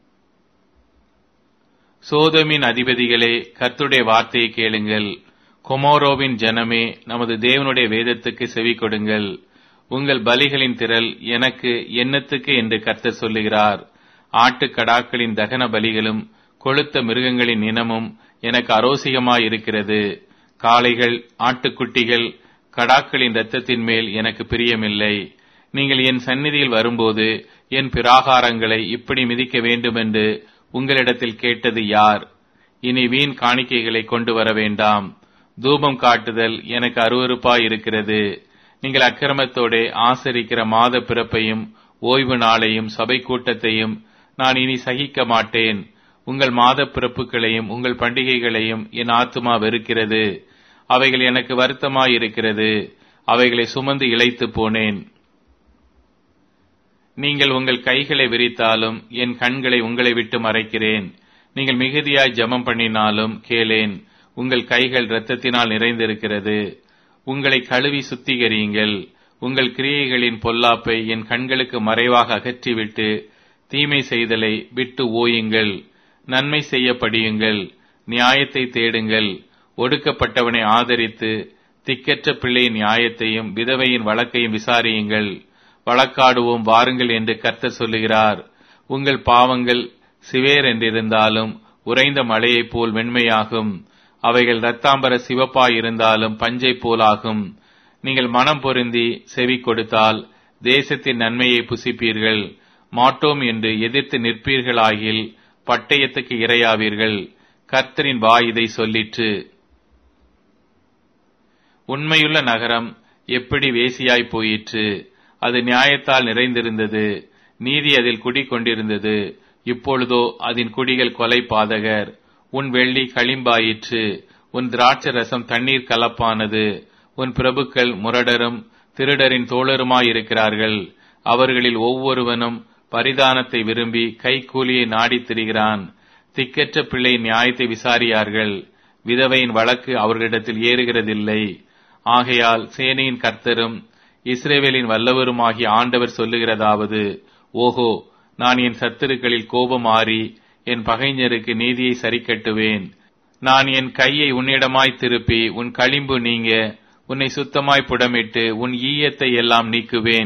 சோதமின் அதிபதிகளே கர்த்துடைய வார்த்தையை கேளுங்கள் கொமோரோவின் ஜனமே நமது தேவனுடைய வேதத்துக்கு செவி கொடுங்கள் உங்கள் பலிகளின் திரள் எனக்கு எண்ணத்துக்கு என்று கர்த்தர் சொல்லுகிறார் ஆட்டுக்கடாக்களின் தகன பலிகளும் கொளுத்த மிருகங்களின் இனமும் எனக்கு அரோசிகமாயிருக்கிறது காளைகள் ஆட்டுக்குட்டிகள் கடாக்களின் இரத்தத்தின் மேல் எனக்கு பிரியமில்லை நீங்கள் என் சந்நிதியில் வரும்போது என் பிராகாரங்களை இப்படி மிதிக்க வேண்டுமென்று உங்களிடத்தில் கேட்டது யார் இனி வீண் காணிக்கைகளை கொண்டு வர வேண்டாம் தூபம் காட்டுதல் எனக்கு அருவறுப்பாயிருக்கிறது நீங்கள் அக்கிரமத்தோட ஆசரிக்கிற மாத பிறப்பையும் ஓய்வு நாளையும் சபை கூட்டத்தையும் நான் இனி சகிக்க மாட்டேன் உங்கள் மாத பிறப்புகளையும் உங்கள் பண்டிகைகளையும் என் ஆத்துமா வெறுக்கிறது அவைகள் எனக்கு வருத்தமாயிருக்கிறது அவைகளை சுமந்து இழைத்து போனேன் நீங்கள் உங்கள் கைகளை விரித்தாலும் என் கண்களை உங்களை விட்டு மறைக்கிறேன் நீங்கள் மிகுதியாய் ஜெபம் பண்ணினாலும் கேளேன் உங்கள் கைகள் இரத்தத்தினால் நிறைந்திருக்கிறது உங்களை கழுவி சுத்திகரியுங்கள் உங்கள் கிரியைகளின் பொல்லாப்பை என் கண்களுக்கு மறைவாக அகற்றிவிட்டு தீமை செய்தலை விட்டு ஓயுங்கள் நன்மை செய்ய படியுங்கள் நியாயத்தை தேடுங்கள் ஒடுக்கப்பட்டவனை ஆதரித்து திக்கற்ற பிள்ளையின் நியாயத்தையும் விதவையின் வழக்கையும் விசாரியுங்கள் வழக்காடுவோம் வாருங்கள் என்று கர்த்தர் சொல்லுகிறார் உங்கள் பாவங்கள் சிவேர் என்றிருந்தாலும் உறைந்த மழையைப் போல் வெண்மையாகும் அவைகள் இரத்தாம்பர சிவப்பாயிருந்தாலும் பஞ்சை போலாகும் நீங்கள் மனம் பொருந்தி செவி கொடுத்தால் தேசத்தின் நன்மையை புசிப்பீர்கள் மாட்டோம் என்று எதிர்த்து நிற்பீர்களாகில் பட்டயத்துக்கு இரையாவீர்கள் கர்த்தரின் வாய் இதை சொல்லிற்று உண்மையுள்ள நகரம் எப்படி வேசியாய் போயிற்று அது நியாயத்தால் நிறைந்திருந்தது நீதி அதில் குடிக்கொண்டிருந்தது இப்பொழுதோ அதன் குடிகள் கொலை பாதகர் உன் வெள்ளி களிம்பாயிற்று உன் திராட்சை ரசம் தண்ணீர் கலப்பானது உன் பிரபுக்கள் முரடரும் திருடரின் தோழருமாயிருக்கிறார்கள் அவர்களில் ஒவ்வொருவனும் பரிதானத்தை விரும்பி கைக்கூலியை நாடித் திரிகிறான் திக்கற்ற பிள்ளை நியாயத்தை விசாரியார்கள் விதவையின் வழக்கு அவர்களிடத்தில் ஏறுகிறதில்லை ஆகையால் சேனையின் கர்த்தரும் இஸ்ரேவேலின் வல்லவருமாகிய ஆண்டவர் சொல்லுகிறதாவது ஓஹோ நான் என் சத்துருக்களில் கோபம் ஆறி என் பகைஞருக்கு நீதியை சரிக்கட்டுவேன் நான் என் கையை உன்னிடமாய் திருப்பி உன் களிம்பு நீங்க உன்னை சுத்தமாய் புடமிட்டு உன் ஈயத்தை எல்லாம் நீக்குவேன்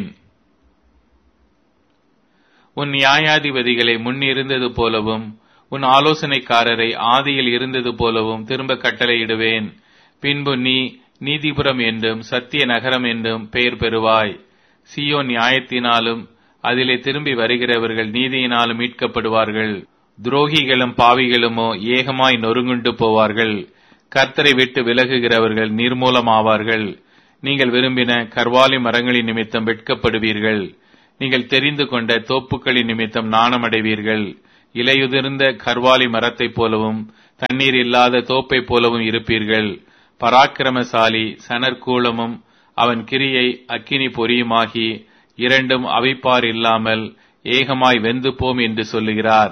உன் நியாயாதிபதிகளை முன்னிருந்தது போலவும் உன் ஆலோசனைக்காரரை ஆதியில் இருந்தது போலவும் திரும்ப கட்டளையிடுவேன் பின்பு நீ நீதிபுரம் என்றும் சத்திய நகரம் என்றும் பெயர் பெறுவாய் சியோ நியாயத்தினாலும் அதிலே திரும்பி வருகிறவர்கள் நீதியினாலும் மீட்கப்படுவார்கள் துரோகிகளும் பாவிகளுமோ ஏகமாய் நொறுங்குண்டு போவார்கள் கர்த்தரை விட்டு விலகுகிறவர்கள் நிர்மூலமாவார்கள் நீங்கள் விரும்பின கர்வாலி மரங்களின் நிமித்தம் வெட்கப்படுவீர்கள் நீங்கள் தெரிந்து கொண்ட தோப்புக்களின் நிமித்தம் நாணமடைவீர்கள் இலையுதிர்ந்த கர்வாலி மரத்தைப் போலவும் தண்ணீர் இல்லாத தோப்பைப் போலவும் இருப்பீர்கள் பராக்கிரமசாலி சணற்கூலமும் அவன் கிரியை அக்கினி பொரியுமாகி இரண்டும் அவிப்பார் இல்லாமல் ஏகமாய் வெந்து போம் என்று சொல்லுகிறார்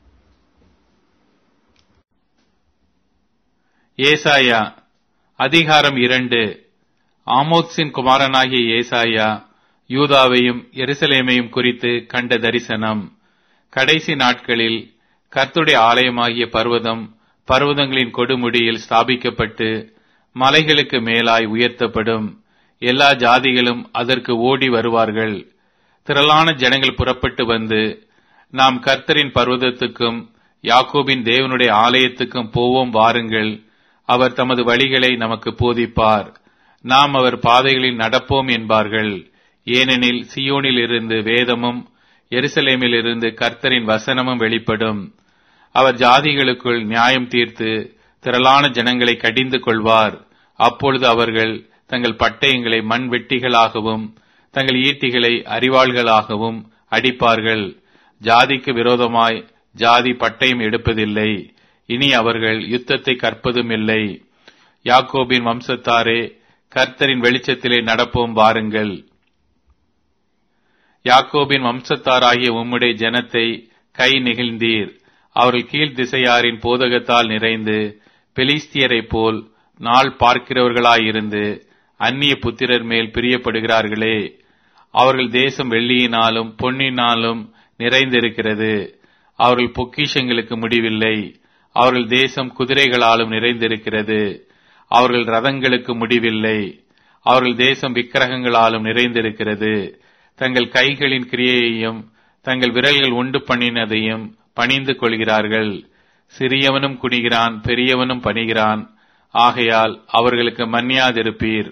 ஏசாயா அதிகாரம் இரண்டு ஆமோத்ஸின் குமாரனாகிய ஏசாயா யூதாவையும் எருசலேமையும் குறித்து கண்ட தரிசனம் கடைசி நாட்களில் கர்த்துடைய ஆலயமாகிய பர்வதம் பர்வதங்களின் கொடுமுடியில் ஸ்தாபிக்கப்பட்டு மலைகளுக்கு மேலாய் உயர்த்தப்படும் எல்லா ஜாதிகளும் அதற்கு ஓடி வருவார்கள் திரளான ஜனங்கள் புறப்பட்டு வந்து நாம் கர்த்தரின் பர்வதத்துக்கும் யாக்கோபின் தேவனுடைய ஆலயத்துக்கும் போவோம் வாருங்கள் அவர் தமது வழிகளை நமக்கு போதிப்பார் நாம் அவர் பாதைகளில் நடப்போம் என்பார்கள் ஏனெனில் சியோனில் இருந்து வேதமும் எருசலேமில் இருந்து கர்த்தரின் வசனமும் வெளிப்படும் அவர் ஜாதிகளுக்குள் நியாயம் தீர்த்து திரளான ஜனங்களை கடிந்து கொள்வார் அப்பொழுது அவர்கள் தங்கள் பட்டயங்களை மண் வெட்டிகளாகவும் தங்கள் ஈட்டிகளை அறிவாள்களாகவும் அடிப்பார்கள் ஜாதிக்கு விரோதமாய் ஜாதி பட்டயம் எடுப்பதில்லை இனி அவர்கள் யுத்தத்தை கற்பதும் இல்லை யாக்கோபின் வம்சத்தாரே கர்த்தரின் வெளிச்சத்திலே நடப்போம் வாருங்கள் யாக்கோபின் வம்சத்தாராகிய உம்முடைய ஜனத்தை கை நெகிழ்ந்தீர் அவர்கள் கீழ் திசையாரின் போதகத்தால் நிறைந்து பெலிஸ்தியரைப் போல் நாள் பார்க்கிறவர்களாயிருந்து அந்நிய புத்திரர் மேல் பிரியப்படுகிறார்களே அவர்கள் தேசம் வெள்ளியினாலும் பொன்னினாலும் நிறைந்திருக்கிறது அவர்கள் பொக்கிஷங்களுக்கு முடிவில்லை அவர்கள் தேசம் குதிரைகளாலும் நிறைந்திருக்கிறது அவர்கள் ரதங்களுக்கு முடிவில்லை அவர்கள் தேசம் விக்கிரகங்களாலும் நிறைந்திருக்கிறது தங்கள் கைகளின் கிரியையையும் தங்கள் விரல்கள் உண்டு பண்ணினதையும் பணிந்து கொள்கிறார்கள் சிறியவனும் குனிகிறான் பெரியவனும் பணிகிறான் ஆகையால் அவர்களுக்கு மன்னியாதிருப்பீர்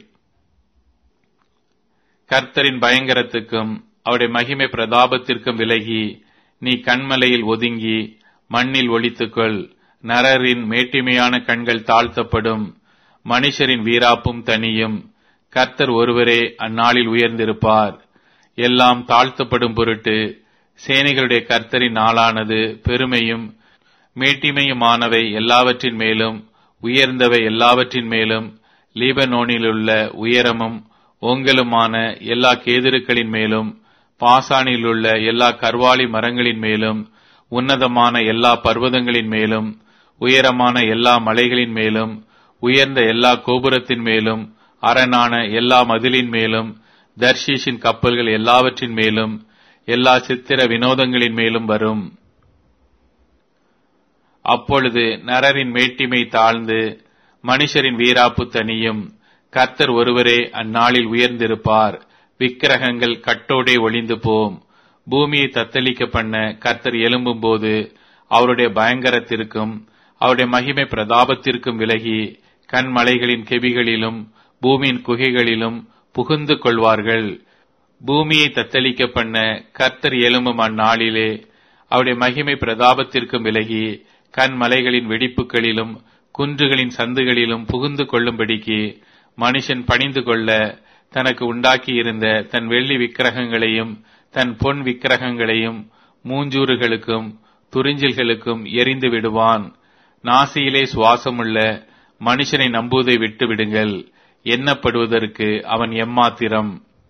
கர்த்தரின் பயங்கரத்துக்கும் அவருடைய மகிமை பிரதாபத்திற்கும் விலகி நீ கண்மலையில் ஒதுங்கி மண்ணில் ஒளித்துக்கொள் நரரின் மேட்டிமையான கண்கள் தாழ்த்தப்படும் மனுஷரின் வீராப்பும் தனியும் கர்த்தர் ஒருவரே அந்நாளில் உயர்ந்திருப்பார் எல்லாம் தாழ்த்தப்படும் பொருட்டு சேனைகளுடைய கர்த்தரின் நாளானது பெருமையும் மேட்டிமையுமானவை எல்லாவற்றின் மேலும் உயர்ந்தவை எல்லாவற்றின் மேலும் லீபனோனிலுள்ள உயரமும் ஓங்கலுமான எல்லா கேதுருக்களின் மேலும் பாசானிலுள்ள எல்லா கர்வாலி மரங்களின் மேலும் உன்னதமான எல்லா பர்வதங்களின் மேலும் உயரமான எல்லா மலைகளின் மேலும் உயர்ந்த எல்லா கோபுரத்தின் மேலும் அரணான எல்லா மதிலின் மேலும் தர்ஷீஷின் கப்பல்கள் எல்லாவற்றின் மேலும் எல்லா சித்திர வினோதங்களின் மேலும் வரும் அப்பொழுது நரரின் மேட்டிமை தாழ்ந்து மனுஷரின் வீராப்பு தனியும் கர்த்தர் ஒருவரே அந்நாளில் உயர்ந்திருப்பார் விக்கிரகங்கள் கட்டோடே ஒளிந்து போம் பூமியை தத்தளிக்க பண்ண கர்த்தர் எழும்பும் போது அவருடைய பயங்கரத்திற்கும் அவருடைய மகிமை பிரதாபத்திற்கும் விலகி கண்மலைகளின் கெபிகளிலும் பூமியின் குகைகளிலும் புகுந்து கொள்வார்கள் பூமியை தத்தளிக்க பண்ண கர்த்தர் எழும்பும் அந்நாளிலே அவருடைய மகிமை பிரதாபத்திற்கும் விலகி கண்மலைகளின் வெடிப்புகளிலும் குன்றுகளின் சந்துகளிலும் புகுந்து கொள்ளும்படிக்கு மனுஷன் பணிந்து கொள்ள தனக்கு உண்டாக்கி இருந்த தன் வெள்ளி விக்கிரகங்களையும் தன் பொன் விக்கிரகங்களையும் மூஞ்சூறுகளுக்கும் துறிஞ்சில்களுக்கும் எரிந்து விடுவான் நாசியிலே சுவாசமுள்ள மனுஷனை நம்புவதை விட்டு விடுங்கள் எண்ணப்படுவதற்கு அவன் எம்மாத்திரம்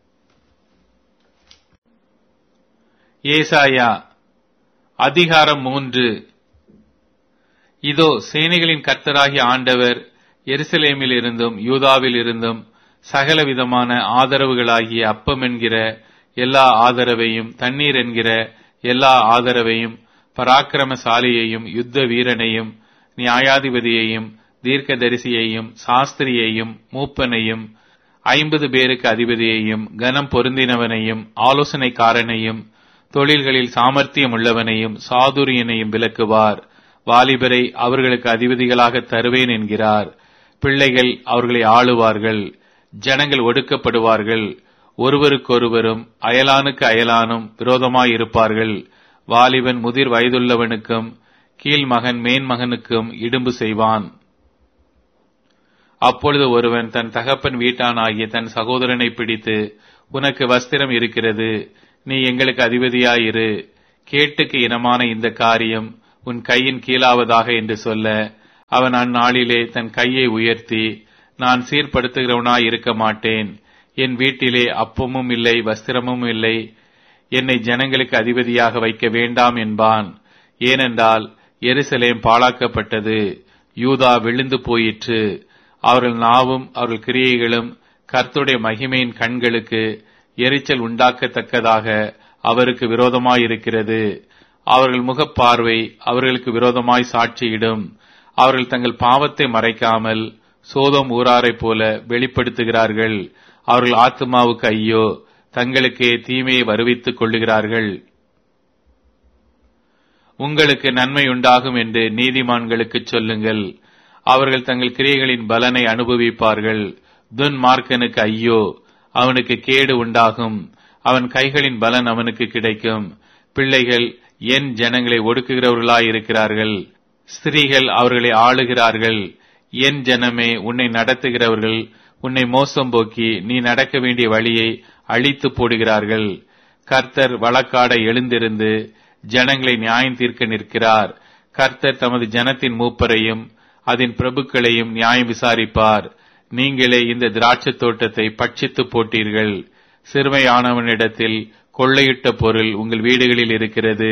ஏசாயா அதிகாரம் மூன்று இதோ சேனைகளின் கர்த்தராகிய ஆண்டவர் எருசலேமில் இருந்தும் யூதாவில் இருந்தும் சகல விதமான ஆதரவுகளாகிய அப்பம் என்கிற எல்லா ஆதரவையும் தண்ணீர் என்கிற எல்லா ஆதரவையும் பராக்கிரமசாலியையும் யுத்த வீரனையும் நியாயாதிபதியையும் தீர்க்கதரிசியையும் சாஸ்திரியையும் மூப்பனையும் ஐம்பது பேருக்கு அதிபதியையும் கனம் பொருந்தினவனையும் ஆலோசனைக்காரனையும் தொழில்களில் சாமர்த்தியம் உள்ளவனையும் சாதுரியனையும் விலக்குவார் வாலிபரை அவர்களுக்கு அதிபதிகளாக தருவேன் என்கிறார் பிள்ளைகள் அவர்களை ஆளுவார்கள் ஜனங்கள் ஒடுக்கப்படுவார்கள் ஒருவருக்கொருவரும் அயலானுக்கு அயலானும் விரோதமாயிருப்பார்கள் வாலிபன் முதிர் வயதுள்ளவனுக்கும் கீழ்மகன் மேன்மகனுக்கும் இடும்பு செய்வான் அப்பொழுது ஒருவன் தன் தகப்பன் வீட்டானாகிய தன் சகோதரனை பிடித்து உனக்கு வஸ்திரம் இருக்கிறது நீ எங்களுக்கு அதிபதியாயிரு கேட்டுக்கு இனமான இந்த காரியம் உன் கையின் கீழாவதாக என்று சொல்ல அவன் அந்நாளிலே தன் கையை உயர்த்தி நான் சீர்படுத்துகிறவனாய் இருக்க மாட்டேன் என் வீட்டிலே அப்பமும் இல்லை வஸ்திரமும் இல்லை என்னை ஜனங்களுக்கு அதிபதியாக வைக்க வேண்டாம் என்பான் ஏனென்றால் எருசலேம் பாழாக்கப்பட்டது யூதா விழுந்து போயிற்று அவர்கள் நாவும் அவர்கள் கிரியைகளும் கர்த்துடைய மகிமையின் கண்களுக்கு எரிச்சல் உண்டாக்கத்தக்கதாக அவருக்கு விரோதமாயிருக்கிறது அவர்கள் முகப்பார்வை அவர்களுக்கு விரோதமாய் சாட்சியிடும் அவர்கள் தங்கள் பாவத்தை மறைக்காமல் சோதம் ஊராரைப் போல வெளிப்படுத்துகிறார்கள் அவர்கள் ஆத்மாவுக்கு ஐயோ தங்களுக்கே தீமையை வருவித்துக் கொள்ளுகிறார்கள் உங்களுக்கு நன்மை உண்டாகும் என்று நீதிமான்களுக்கு சொல்லுங்கள் அவர்கள் தங்கள் கிரியைகளின் பலனை அனுபவிப்பார்கள் துன்மார்க்கனுக்கு ஐயோ அவனுக்கு கேடு உண்டாகும் அவன் கைகளின் பலன் அவனுக்கு கிடைக்கும் பிள்ளைகள் என் ஜனங்களை ஒடுக்குகிறவர்களாயிருக்கிறார்கள் ஸ்திரீகள் அவர்களை ஆளுகிறார்கள் என் ஜனமே உன்னை நடத்துகிறவர்கள் உன்னை மோசம் போக்கி நீ நடக்க வேண்டிய வழியை அழித்து போடுகிறார்கள் கர்த்தர் வழக்காட எழுந்திருந்து ஜனங்களை நியாயம் தீர்க்க நிற்கிறார் கர்த்தர் தமது ஜனத்தின் மூப்பரையும் அதன் பிரபுக்களையும் நியாயம் விசாரிப்பார் நீங்களே இந்த திராட்சை தோட்டத்தை பட்சித்து போட்டீர்கள் சிறுமையானவனிடத்தில் கொள்ளையிட்ட பொருள் உங்கள் வீடுகளில் இருக்கிறது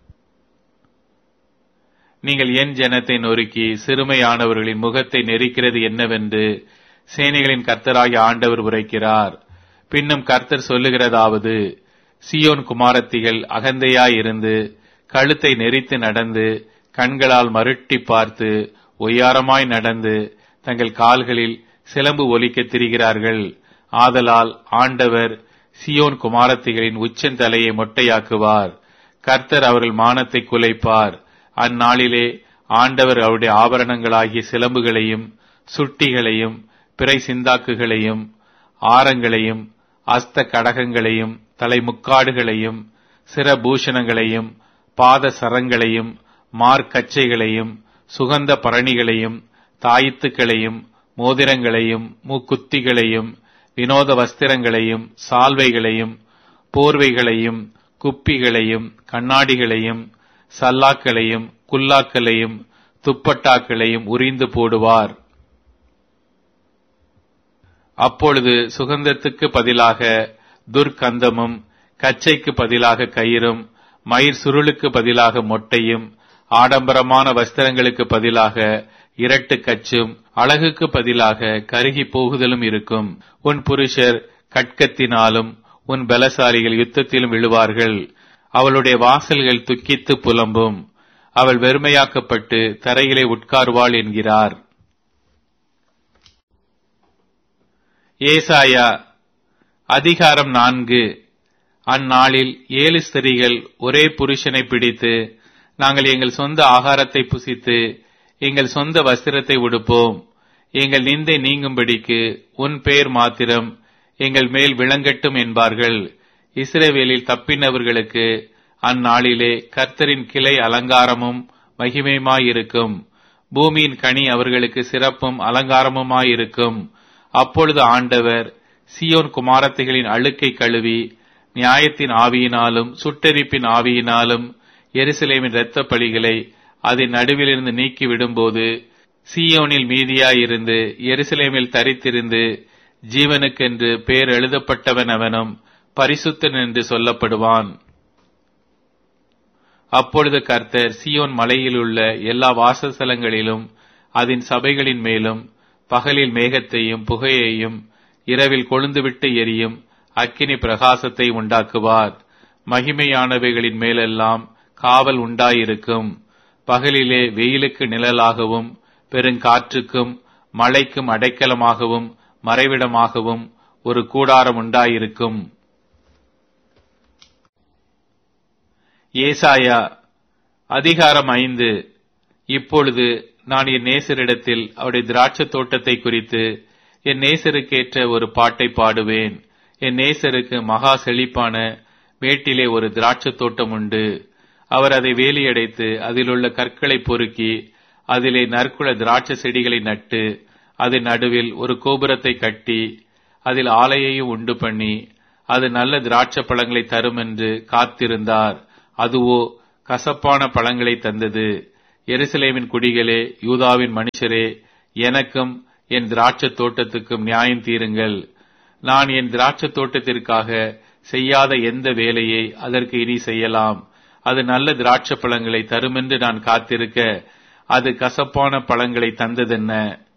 நீங்கள் என் ஜனத்தை நொறுக்கி சிறுமையானவர்களின் முகத்தை நெரிக்கிறது என்னவென்று சேனைகளின் கர்த்தராகிய ஆண்டவர் உரைக்கிறார் பின்னும் கர்த்தர் சொல்லுகிறதாவது சியோன் குமாரத்திகள் அகந்தையாயிருந்து கழுத்தை நெரித்து நடந்து கண்களால் மருட்டி பார்த்து ஒய்யாரமாய் நடந்து தங்கள் கால்களில் சிலம்பு ஒலிக்க திரிகிறார்கள் ஆதலால் ஆண்டவர் சியோன் குமாரத்திகளின் உச்சந்தலையை மொட்டையாக்குவார் கர்த்தர் அவர்கள் மானத்தை குலைப்பார் அந்நாளிலே ஆண்டவர் அவருடைய ஆபரணங்களாகிய சிலம்புகளையும் சுட்டிகளையும் பிறை சிந்தாக்குகளையும் ஆரங்களையும் அஸ்த கடகங்களையும் தலைமுக்காடுகளையும் சிரபூஷணங்களையும் பாத சரங்களையும் மார்க்கச்சைகளையும் சுகந்த பரணிகளையும் தாயித்துக்களையும் மோதிரங்களையும் மூக்குத்திகளையும் வினோத வஸ்திரங்களையும் சால்வைகளையும் போர்வைகளையும் குப்பிகளையும் கண்ணாடிகளையும் சல்லாக்களையும் குல்லாக்களையும் துப்பட்டாக்களையும் உரிந்து போடுவார் அப்பொழுது சுகந்தத்துக்கு பதிலாக துர்க்கந்தமும் கச்சைக்கு பதிலாக கயிறும் மயிர் சுருளுக்கு பதிலாக மொட்டையும் ஆடம்பரமான வஸ்திரங்களுக்கு பதிலாக இரட்டு கச்சும் அழகுக்கு பதிலாக கருகி போகுதலும் இருக்கும் உன் புருஷர் கட்கத்தினாலும் உன் பலசாலிகள் யுத்தத்திலும் விழுவார்கள் அவளுடைய வாசல்கள் துக்கித்து புலம்பும் அவள் வெறுமையாக்கப்பட்டு தரையிலே உட்காருவாள் என்கிறார் ஏசாயா அதிகாரம் நான்கு அந்நாளில் ஏழு ஸ்திரீகள் ஒரே புருஷனை பிடித்து நாங்கள் எங்கள் சொந்த ஆகாரத்தை புசித்து எங்கள் சொந்த வஸ்திரத்தை உடுப்போம் எங்கள் நிந்தை நீங்கும்படிக்கு உன் பெயர் மாத்திரம் எங்கள் மேல் விளங்கட்டும் என்பார்கள் இஸ்ரேவேலில் தப்பினவர்களுக்கு அந்நாளிலே கர்த்தரின் கிளை அலங்காரமும் மகிமையுமாயிருக்கும் பூமியின் கனி அவர்களுக்கு சிறப்பும் அலங்காரமுமாயிருக்கும் அப்பொழுது ஆண்டவர் சியோன் குமாரத்திகளின் அழுக்கை கழுவி நியாயத்தின் ஆவியினாலும் சுட்டெரிப்பின் ஆவியினாலும் எருசலேமின் இரத்த பலிகளை அதன் நடுவிலிருந்து நீக்கி விடும்போது சீயோனில் மீதியாயிருந்து எருசலேமில் தரித்திருந்து ஜீவனுக்கென்று பேர் எழுதப்பட்டவன் அவனும் பரிசுத்தன் என்று சொல்லப்படுவான் அப்பொழுது கர்த்தர் சியோன் மலையில் உள்ள எல்லா வாசஸ்தலங்களிலும் அதன் சபைகளின் மேலும் பகலில் மேகத்தையும் புகையையும் இரவில் கொழுந்துவிட்டு எரியும் அக்கினி பிரகாசத்தை உண்டாக்குவார் மகிமையானவைகளின் மேலெல்லாம் காவல் உண்டாயிருக்கும் பகலிலே வெயிலுக்கு நிழலாகவும் பெருங்காற்றுக்கும் மழைக்கும் அடைக்கலமாகவும் மறைவிடமாகவும் ஒரு கூடாரம் உண்டாயிருக்கும் ஏசாயா அதிகாரம் ஐந்து இப்பொழுது நான் என் நேசரிடத்தில் அவருடைய திராட்சை தோட்டத்தை குறித்து என் நேசருக்கேற்ற ஒரு பாட்டை பாடுவேன் என் நேசருக்கு மகா செழிப்பான மேட்டிலே ஒரு திராட்சை தோட்டம் உண்டு அவர் அதை வேலியடைத்து அதிலுள்ள கற்களை பொறுக்கி அதிலே நற்குல திராட்சை செடிகளை நட்டு அதன் நடுவில் ஒரு கோபுரத்தை கட்டி அதில் ஆலையையும் உண்டு பண்ணி அது நல்ல திராட்சை பழங்களை தரும் என்று காத்திருந்தார் அதுவோ கசப்பான பழங்களை தந்தது எருசலேமின் குடிகளே யூதாவின் மனுஷரே எனக்கும் என் திராட்சத் தோட்டத்துக்கும் நியாயம் தீருங்கள் நான் என் திராட்சத் தோட்டத்திற்காக செய்யாத எந்த வேலையை அதற்கு இனி செய்யலாம் அது நல்ல திராட்சை பழங்களை தருமென்று நான் காத்திருக்க அது கசப்பான பழங்களை தந்ததென்ன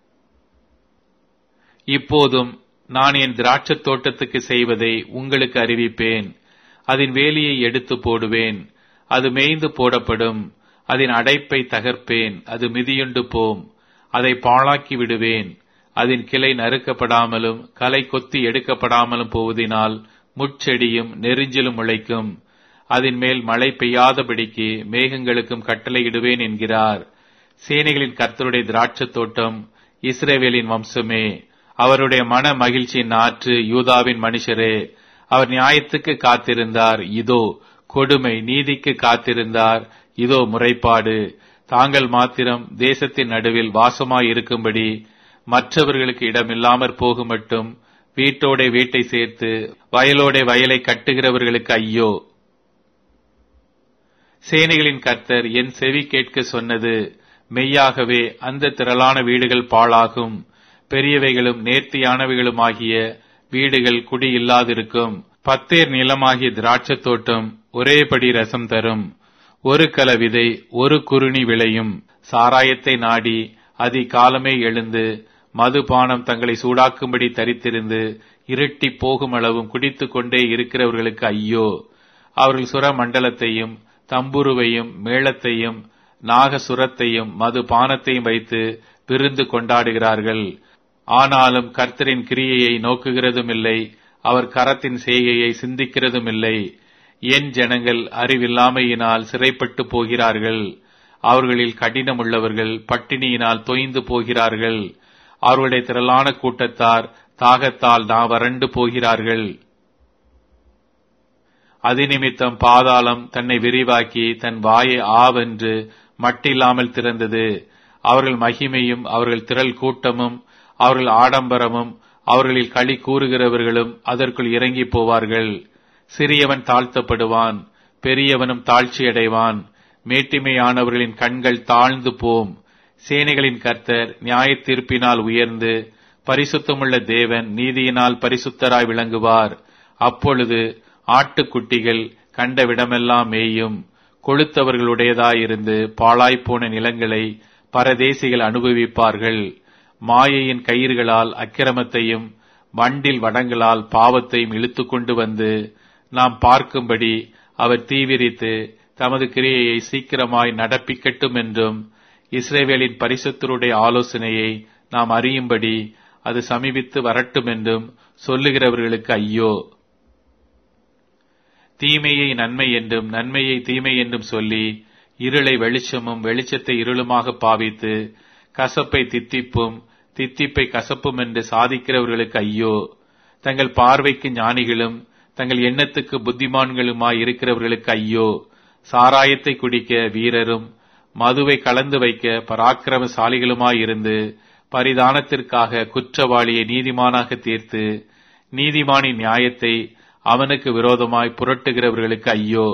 இப்போதும் நான் என் திராட்சத் தோட்டத்துக்கு செய்வதை உங்களுக்கு அறிவிப்பேன் அதன் வேலியை எடுத்து போடுவேன் அது மேய்ந்து போடப்படும் அதன் அடைப்பை தகர்ப்பேன் அது மிதியுண்டு போம் அதை பாழாக்கி விடுவேன் அதன் கிளை நறுக்கப்படாமலும் களை கொத்தி எடுக்கப்படாமலும் போவதினால் முட்செடியும் நெறிஞ்சிலும் முளைக்கும் அதன் மேல் மழை பெய்யாதபடிக்கு மேகங்களுக்கும் கட்டளையிடுவேன் என்கிறார் சேனைகளின் கர்த்தருடைய திராட்சத் தோட்டம் இஸ்ரேவேலின் வம்சமே அவருடைய மன மகிழ்ச்சியின் நாற்று யூதாவின் மனுஷரே அவர் நியாயத்துக்கு காத்திருந்தார் இதோ கொடுமை நீதிக்கு காத்திருந்தார் இதோ முறைப்பாடு தாங்கள் மாத்திரம் தேசத்தின் நடுவில் வாசமாய் இருக்கும்படி மற்றவர்களுக்கு இடமில்லாமற் போகும் மட்டும் வீட்டோட வீட்டை சேர்த்து வயலோட வயலை கட்டுகிறவர்களுக்கு ஐயோ சேனைகளின் கர்த்தர் என் செவி கேட்க சொன்னது மெய்யாகவே அந்த திரளான வீடுகள் பாழாகும் பெரியவைகளும் நேர்த்தியானவைகளுமாகிய வீடுகள் குடியில்லாதிருக்கும் பத்தேர் நிலமாகிய திராட்சத் தோட்டம் ஒரேபடி ரசம் தரும் ஒரு கல விதை ஒரு குருணி விளையும் சாராயத்தை நாடி அதி காலமே எழுந்து மதுபானம் தங்களை சூடாக்கும்படி தரித்திருந்து இருட்டி போகும் அளவும் குடித்துக் கொண்டே இருக்கிறவர்களுக்கு ஐயோ அவர்கள் சுர மண்டலத்தையும் தம்புருவையும் மேளத்தையும் நாகசுரத்தையும் மதுபானத்தையும் வைத்து விருந்து கொண்டாடுகிறார்கள் ஆனாலும் கர்த்தரின் கிரியையை நோக்குகிறதும் இல்லை அவர் கரத்தின் செய்கையை சிந்திக்கிறதும் இல்லை என் ஜனங்கள் அறிவில்லாமையினால் சிறைப்பட்டு போகிறார்கள் அவர்களில் கடினம் உள்ளவர்கள் பட்டினியினால் தொய்ந்து போகிறார்கள் அவர்களுடைய திரளான கூட்டத்தார் தாகத்தால் நான் வறண்டு போகிறார்கள் அதிநிமித்தம் பாதாளம் தன்னை விரிவாக்கி தன் வாயை ஆவென்று மட்டில்லாமல் திறந்தது அவர்கள் மகிமையும் அவர்கள் திரள் கூட்டமும் அவர்கள் ஆடம்பரமும் அவர்களில் களி கூறுகிறவர்களும் அதற்குள் இறங்கி போவார்கள் சிறியவன் தாழ்த்தப்படுவான் பெரியவனும் தாழ்ச்சியடைவான் மேட்டிமையானவர்களின் கண்கள் தாழ்ந்து போம் சேனைகளின் கர்த்தர் நியாய தீர்ப்பினால் உயர்ந்து பரிசுத்தமுள்ள தேவன் நீதியினால் பரிசுத்தராய் விளங்குவார் அப்பொழுது ஆட்டுக்குட்டிகள் கண்ட விடமெல்லாம் மேயும் கொளுத்தவர்களுடையதாயிருந்து பாழாய்ப்போன நிலங்களை பரதேசிகள் அனுபவிப்பார்கள் மாயையின் கயிறுகளால் அக்கிரமத்தையும் வண்டில் வடங்களால் பாவத்தையும் இழுத்து கொண்டு வந்து நாம் பார்க்கும்படி அவர் தீவிரித்து தமது கிரியையை சீக்கிரமாய் நடப்பிக்கட்டும் என்றும் இஸ்ரேவேலின் பரிசுத்தருடைய ஆலோசனையை நாம் அறியும்படி அது சமீபித்து வரட்டும் என்றும் சொல்லுகிறவர்களுக்கு ஐயோ தீமையை நன்மை என்றும் நன்மையை தீமை என்றும் சொல்லி இருளை வெளிச்சமும் வெளிச்சத்தை இருளுமாக பாவித்து கசப்பை தித்திப்பும் தித்திப்பை கசப்பும் என்று சாதிக்கிறவர்களுக்கு ஐயோ தங்கள் பார்வைக்கு ஞானிகளும் தங்கள் எண்ணத்துக்கு புத்திமான்களுமாய் இருக்கிறவர்களுக்கு ஐயோ சாராயத்தை குடிக்க வீரரும் மதுவை கலந்து வைக்க பராக்கிரமசாலிகளுமாயிருந்து பரிதானத்திற்காக குற்றவாளியை நீதிமானாக தீர்த்து நீதிமானின் நியாயத்தை அவனுக்கு விரோதமாய் புரட்டுகிறவர்களுக்கு ஐயோ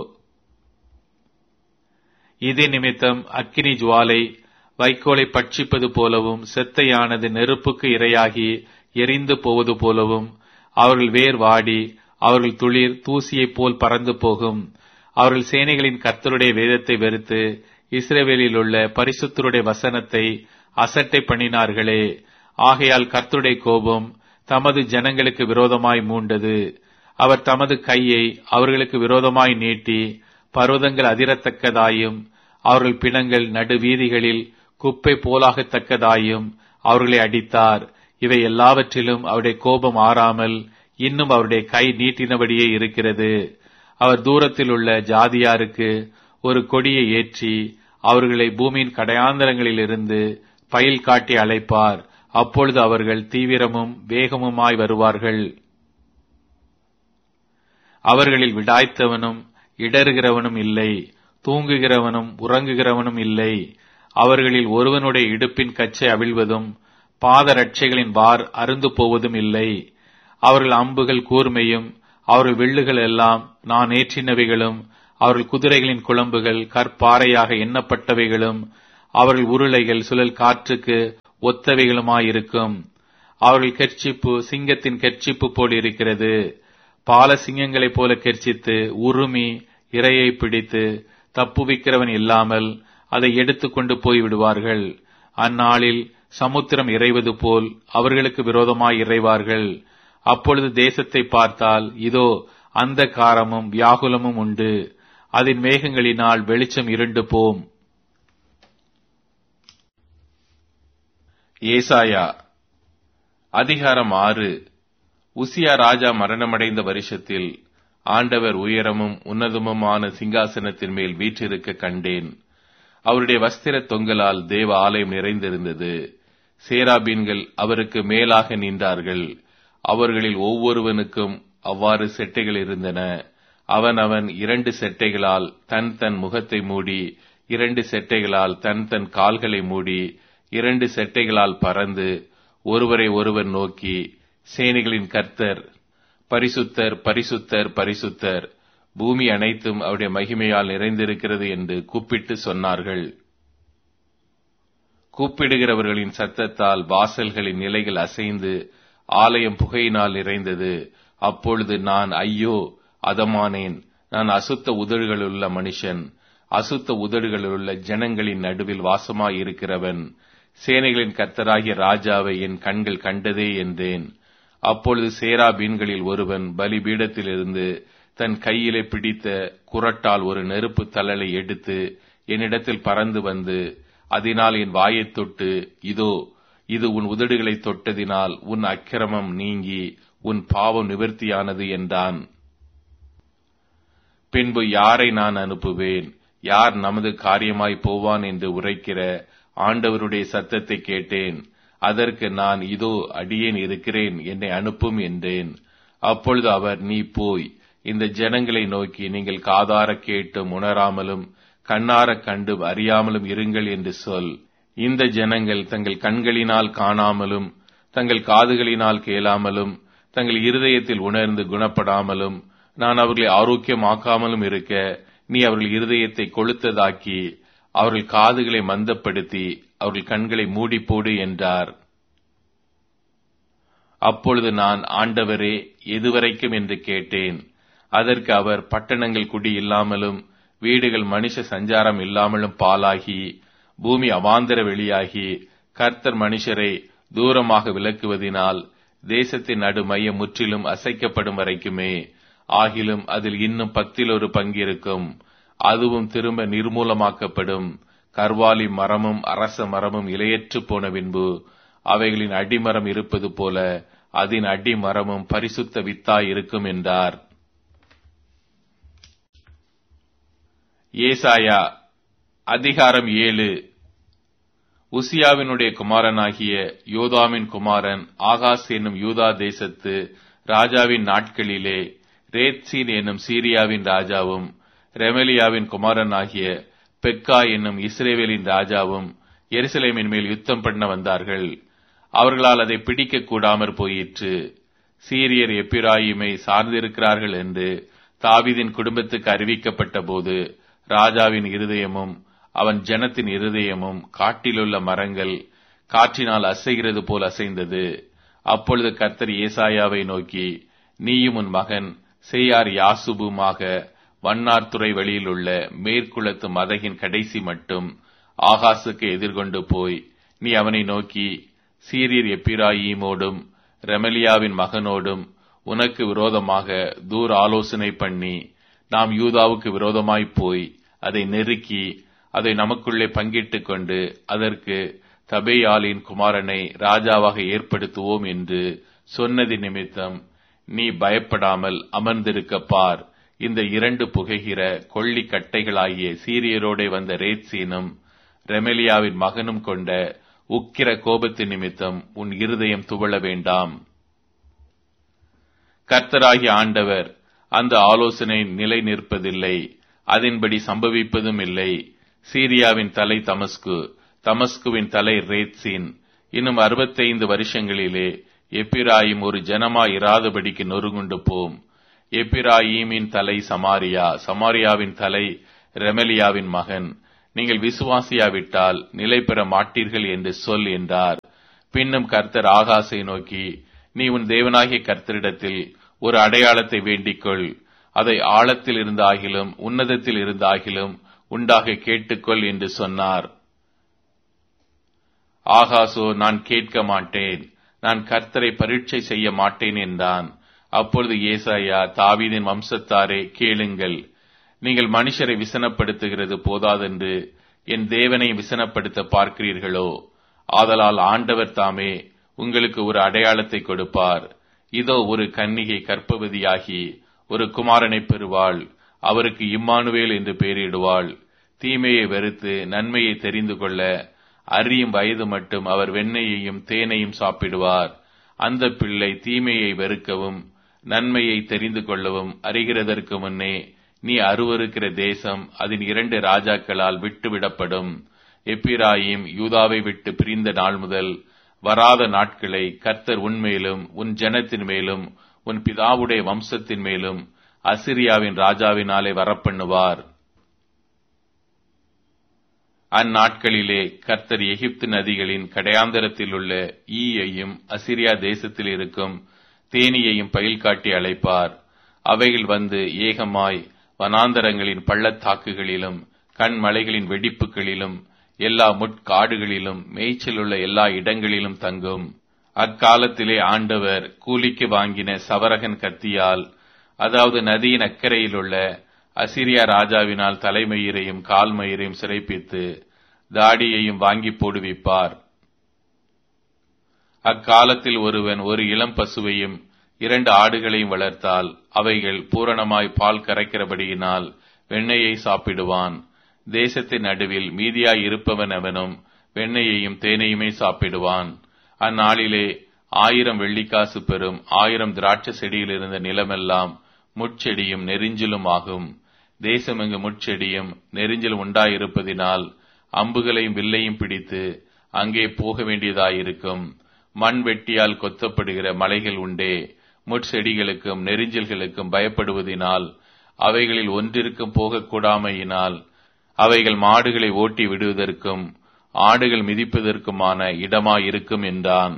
இதே நிமித்தம் அக்கினி ஜுவாலை வைக்கோலை பட்சிப்பது போலவும் செத்தையானது நெருப்புக்கு இரையாகி எரிந்து போவது போலவும் அவர்கள் வேர் வாடி அவர்கள் துளிர் தூசியைப் போல் பறந்து போகும் அவர்கள் சேனைகளின் கர்த்தருடைய வேதத்தை வெறுத்து இஸ்ரேவேலில் உள்ள பரிசுத்தருடைய வசனத்தை அசட்டை பண்ணினார்களே ஆகையால் கர்த்தருடைய கோபம் தமது ஜனங்களுக்கு விரோதமாய் மூண்டது அவர் தமது கையை அவர்களுக்கு விரோதமாய் நீட்டி பர்வதங்கள் அதிரத்தக்கதாயும் அவர்கள் பிணங்கள் நடு வீதிகளில் குப்பை போலாகத்தக்கதாயும் அவர்களை அடித்தார் இவை எல்லாவற்றிலும் அவருடைய கோபம் ஆறாமல் இன்னும் அவருடைய கை நீட்டினபடியே இருக்கிறது அவர் தூரத்தில் உள்ள ஜாதியாருக்கு ஒரு கொடியை ஏற்றி அவர்களை பூமியின் கடையாந்தரங்களிலிருந்து பயில் காட்டி அழைப்பார் அப்பொழுது அவர்கள் தீவிரமும் வேகமுமாய் வருவார்கள் அவர்களில் விடாய்த்தவனும் இடறுகிறவனும் இல்லை தூங்குகிறவனும் உறங்குகிறவனும் இல்லை அவர்களில் ஒருவனுடைய இடுப்பின் கச்சை அவிழ்வதும் பாத ரட்சைகளின் வார் அருந்து போவதும் இல்லை அவர்கள் அம்புகள் கூர்மையும் அவர்கள் வில்லுகள் எல்லாம் நான் ஏற்றினவைகளும் அவர்கள் குதிரைகளின் குழம்புகள் கற்பாறையாக எண்ணப்பட்டவைகளும் அவர்கள் உருளைகள் சுழல் காற்றுக்கு ஒத்தவைகளுமாயிருக்கும் அவர்கள் கெர்ச்சிப்பு சிங்கத்தின் கெர்ச்சிப்பு போல் இருக்கிறது பால சிங்கங்களைப் போல கெர்ச்சித்து உருமி இரையை பிடித்து தப்புவிக்கிறவன் இல்லாமல் அதை எடுத்துக்கொண்டு போய் விடுவார்கள் அந்நாளில் சமுத்திரம் இறைவது போல் அவர்களுக்கு விரோதமாய் இறைவார்கள் அப்பொழுது தேசத்தை பார்த்தால் இதோ அந்த காரமும் வியாகுலமும் உண்டு அதன் மேகங்களினால் வெளிச்சம் இருண்டு போம் ஏசாயா அதிகாரம் ஆறு உசியா ராஜா மரணமடைந்த வருஷத்தில் ஆண்டவர் உயரமும் உன்னதமுமான சிங்காசனத்தின் மேல் வீற்றிருக்க கண்டேன் அவருடைய வஸ்திர தொங்கலால் தேவ ஆலயம் நிறைந்திருந்தது சேராபீன்கள் அவருக்கு மேலாக நின்றார்கள் அவர்களில் ஒவ்வொருவனுக்கும் அவ்வாறு செட்டைகள் இருந்தன அவன் அவன் இரண்டு செட்டைகளால் தன் தன் முகத்தை மூடி இரண்டு செட்டைகளால் தன் தன் கால்களை மூடி இரண்டு செட்டைகளால் பறந்து ஒருவரை ஒருவர் நோக்கி சேனைகளின் கர்த்தர் பரிசுத்தர் பரிசுத்தர் பரிசுத்தர் பூமி அனைத்தும் அவருடைய மகிமையால் நிறைந்திருக்கிறது என்று கூப்பிட்டு சொன்னார்கள் கூப்பிடுகிறவர்களின் சத்தத்தால் வாசல்களின் நிலைகள் அசைந்து ஆலயம் புகையினால் நிறைந்தது அப்பொழுது நான் ஐயோ அதமானேன் நான் அசுத்த உதடுகளுள்ள மனுஷன் அசுத்த உதடுகளுள்ள ஜனங்களின் நடுவில் வாசமாயிருக்கிறவன் சேனைகளின் கர்த்தராகிய ராஜாவை என் கண்கள் கண்டதே என்றேன் அப்பொழுது சேராபீன்களில் ஒருவன் பலிபீடத்திலிருந்து தன் கையிலே பிடித்த குரட்டால் ஒரு நெருப்பு தழலை எடுத்து என்னிடத்தில் பறந்து வந்து அதனால் என் வாயைத் தொட்டு இதோ இது உன் உதடுகளை தொட்டதினால் உன் அக்கிரமம் நீங்கி உன் பாவம் நிவர்த்தியானது என்றான் பின்பு யாரை நான் அனுப்புவேன் யார் நமது காரியமாய் போவான் என்று உரைக்கிற ஆண்டவருடைய சத்தத்தை கேட்டேன் அதற்கு நான் இதோ அடியேன் இருக்கிறேன் என்னை அனுப்பும் என்றேன் அப்பொழுது அவர் நீ போய் இந்த ஜனங்களை நோக்கி நீங்கள் காதார கேட்டும் உணராமலும் கண்ணார கண்டு அறியாமலும் இருங்கள் என்று சொல் இந்த ஜனங்கள் தங்கள் கண்களினால் காணாமலும் தங்கள் காதுகளினால் கேளாமலும் தங்கள் இருதயத்தில் உணர்ந்து குணப்படாமலும் நான் அவர்களை ஆரோக்கியமாக்காமலும் இருக்க நீ அவர்கள் இருதயத்தை கொளுத்ததாக்கி அவர்கள் காதுகளை மந்தப்படுத்தி அவர்கள் கண்களை மூடி போடு என்றார் அப்பொழுது நான் ஆண்டவரே எதுவரைக்கும் என்று கேட்டேன் அதற்கு அவர் பட்டணங்கள் குடி இல்லாமலும் வீடுகள் மனுஷ சஞ்சாரம் இல்லாமலும் பாலாகி பூமி அவாந்தர வெளியாகி கர்த்தர் மனுஷரை தூரமாக விலக்குவதினால் தேசத்தின் நடு மையம் முற்றிலும் அசைக்கப்படும் வரைக்குமே ஆகிலும் அதில் இன்னும் பத்தில் ஒரு பங்கிருக்கும் அதுவும் திரும்ப நிர்மூலமாக்கப்படும் கர்வாலி மரமும் அரச மரமும் இலையற்று போன பின்பு அவைகளின் அடிமரம் இருப்பது போல அதன் அடிமரமும் பரிசுத்த வித்தாய் இருக்கும் என்றார் ஏசாயா அதிகாரம் ஏழு உசியாவினுடைய குமாரனாகிய யோதாமின் குமாரன் ஆகாஸ் என்னும் யூதா தேசத்து ராஜாவின் நாட்களிலே ரேத்சீன் என்னும் சீரியாவின் ராஜாவும் ரெமலியாவின் குமாரனாகிய பெக்கா என்னும் இஸ்ரேவேலின் ராஜாவும் எருசலேமின் மேல் யுத்தம் பண்ண வந்தார்கள் அவர்களால் அதை பிடிக்க கூடாமற் போயிற்று சீரியர் எப்பிராயிமை சார்ந்திருக்கிறார்கள் என்று தாவிதின் குடும்பத்துக்கு அறிவிக்கப்பட்ட போது ராஜாவின் இருதயமும் அவன் ஜனத்தின் இருதயமும் காட்டிலுள்ள மரங்கள் காற்றினால் அசைகிறது போல் அசைந்தது அப்பொழுது கர்த்தர் ஏசாயாவை நோக்கி நீயும் உன் மகன் செய்யார் யாசுபுமாக வண்ணார்துறை வழியில் உள்ள மேற்குளத்து மதகின் கடைசி மட்டும் ஆகாசுக்கு எதிர்கொண்டு போய் நீ அவனை நோக்கி சீரியர் எப்பிராயீமோடும் ரெமலியாவின் மகனோடும் உனக்கு விரோதமாக தூர் ஆலோசனை பண்ணி நாம் யூதாவுக்கு விரோதமாய் போய் அதை நெருக்கி அதை நமக்குள்ளே பங்கிட்டுக் கொண்டு அதற்கு தபேயாலின் குமாரனை ராஜாவாக ஏற்படுத்துவோம் என்று சொன்னது நிமித்தம் நீ பயப்படாமல் அமர்ந்திருக்க பார் இந்த இரண்டு புகைகிற கொள்ளி கட்டைகளாகிய சீரியரோடே வந்த ரேத்சீனும் ரெமெலியாவின் மகனும் கொண்ட உக்கிர கோபத்து நிமித்தம் உன் இருதயம் துவள வேண்டாம் கர்த்தராகிய ஆண்டவர் அந்த ஆலோசனை நிலை நிற்பதில்லை அதன்படி சம்பவிப்பதும் இல்லை சீரியாவின் தலை தமஸ்கு தமஸ்குவின் தலை ரேத்சீன் இன்னும் அறுபத்தைந்து வருஷங்களிலே எப்பிராயும் ஒரு ஜனமா இராதபடிக்கு நொறுங்குண்டு போம் எப்பிராயீமின் தலை சமாரியா சமாரியாவின் தலை ரெமலியாவின் மகன் நீங்கள் விசுவாசியாவிட்டால் நிலை பெற மாட்டீர்கள் என்று சொல் என்றார் பின்னும் கர்த்தர் ஆகாசை நோக்கி நீ உன் தேவனாகிய கர்த்தரிடத்தில் ஒரு அடையாளத்தை வேண்டிக்கொள் அதை ஆழத்தில் இருந்தாகிலும் உன்னதத்தில் இருந்தாகிலும் உண்டாக கேட்டுக்கொள் என்று சொன்னார் ஆகாசோ நான் கேட்க மாட்டேன் நான் கர்த்தரை பரீட்சை செய்ய மாட்டேன் என்றான் அப்பொழுது ஏசாயா தாவீதின் வம்சத்தாரே கேளுங்கள் நீங்கள் மனுஷரை விசனப்படுத்துகிறது போதாதென்று என் தேவனை விசனப்படுத்த பார்க்கிறீர்களோ ஆதலால் ஆண்டவர் தாமே உங்களுக்கு ஒரு அடையாளத்தை கொடுப்பார் இதோ ஒரு கன்னிகை கற்பவதியாகி ஒரு குமாரனை பெறுவாள் அவருக்கு இம்மானுவேல் என்று பெயரிடுவாள் தீமையை வெறுத்து நன்மையை தெரிந்து கொள்ள அறியும் வயது மட்டும் அவர் வெண்ணெயையும் தேனையும் சாப்பிடுவார் அந்த பிள்ளை தீமையை வெறுக்கவும் நன்மையை தெரிந்து கொள்ளவும் அறிகிறதற்கு முன்னே நீ அருவருக்கிற தேசம் அதன் இரண்டு ராஜாக்களால் விட்டுவிடப்படும் எப்பிராயிம் யூதாவை விட்டு பிரிந்த நாள் முதல் வராத நாட்களை கர்த்தர் உன்மேலும் உன் ஜனத்தின் மேலும் உன் பிதாவுடைய வம்சத்தின் மேலும் அசிரியாவின் ராஜாவினாலே வரப்பண்ணுவார் அந்நாட்களிலே கர்த்தர் எகிப்து நதிகளின் கடையாந்தரத்தில் உள்ள ஈயையும் அசிரியா தேசத்தில் இருக்கும் தேனியையும் பயில் காட்டி அழைப்பார் அவைகள் வந்து ஏகமாய் வனாந்தரங்களின் பள்ளத்தாக்குகளிலும் கண்மலைகளின் வெடிப்புகளிலும் எல்லா முட்காடுகளிலும் மேய்ச்சலுள்ள எல்லா இடங்களிலும் தங்கும் அக்காலத்திலே ஆண்டவர் கூலிக்கு வாங்கின சவரகன் கத்தியால் அதாவது நதியின் அக்கறையிலுள்ள அசிரியா ராஜாவினால் தலைமயிரையும் கால்மயிரையும் சிறைப்பித்து தாடியையும் வாங்கி போடுவிப்பார் அக்காலத்தில் ஒருவன் ஒரு இளம் பசுவையும் இரண்டு ஆடுகளையும் வளர்த்தால் அவைகள் பூரணமாய் பால் கரைக்கிறபடியினால் வெண்ணெயை சாப்பிடுவான் தேசத்தின் நடுவில் மீதியாய் இருப்பவன் அவனும் வெண்ணெயையும் தேனையுமே சாப்பிடுவான் அந்நாளிலே ஆயிரம் வெள்ளிக்காசு பெறும் ஆயிரம் திராட்சை செடியில் இருந்த நிலமெல்லாம் முட்செடியும் நெறிஞ்சிலும் ஆகும் தேசமெங்கு முட்செடியும் நெறிஞ்சிலும் உண்டாயிருப்பதினால் அம்புகளையும் வில்லையும் பிடித்து அங்கே போக வேண்டியதாயிருக்கும் மண் வெட்டியால் கொத்தப்படுகிற மலைகள் உண்டே முட்செடிகளுக்கும் நெறிஞ்சல்களுக்கும் பயப்படுவதினால் அவைகளில் ஒன்றிற்கும் போகக்கூடாமையினால் அவைகள் மாடுகளை ஓட்டி விடுவதற்கும் ஆடுகள் மிதிப்பதற்குமான இடமாயிருக்கும் என்றான்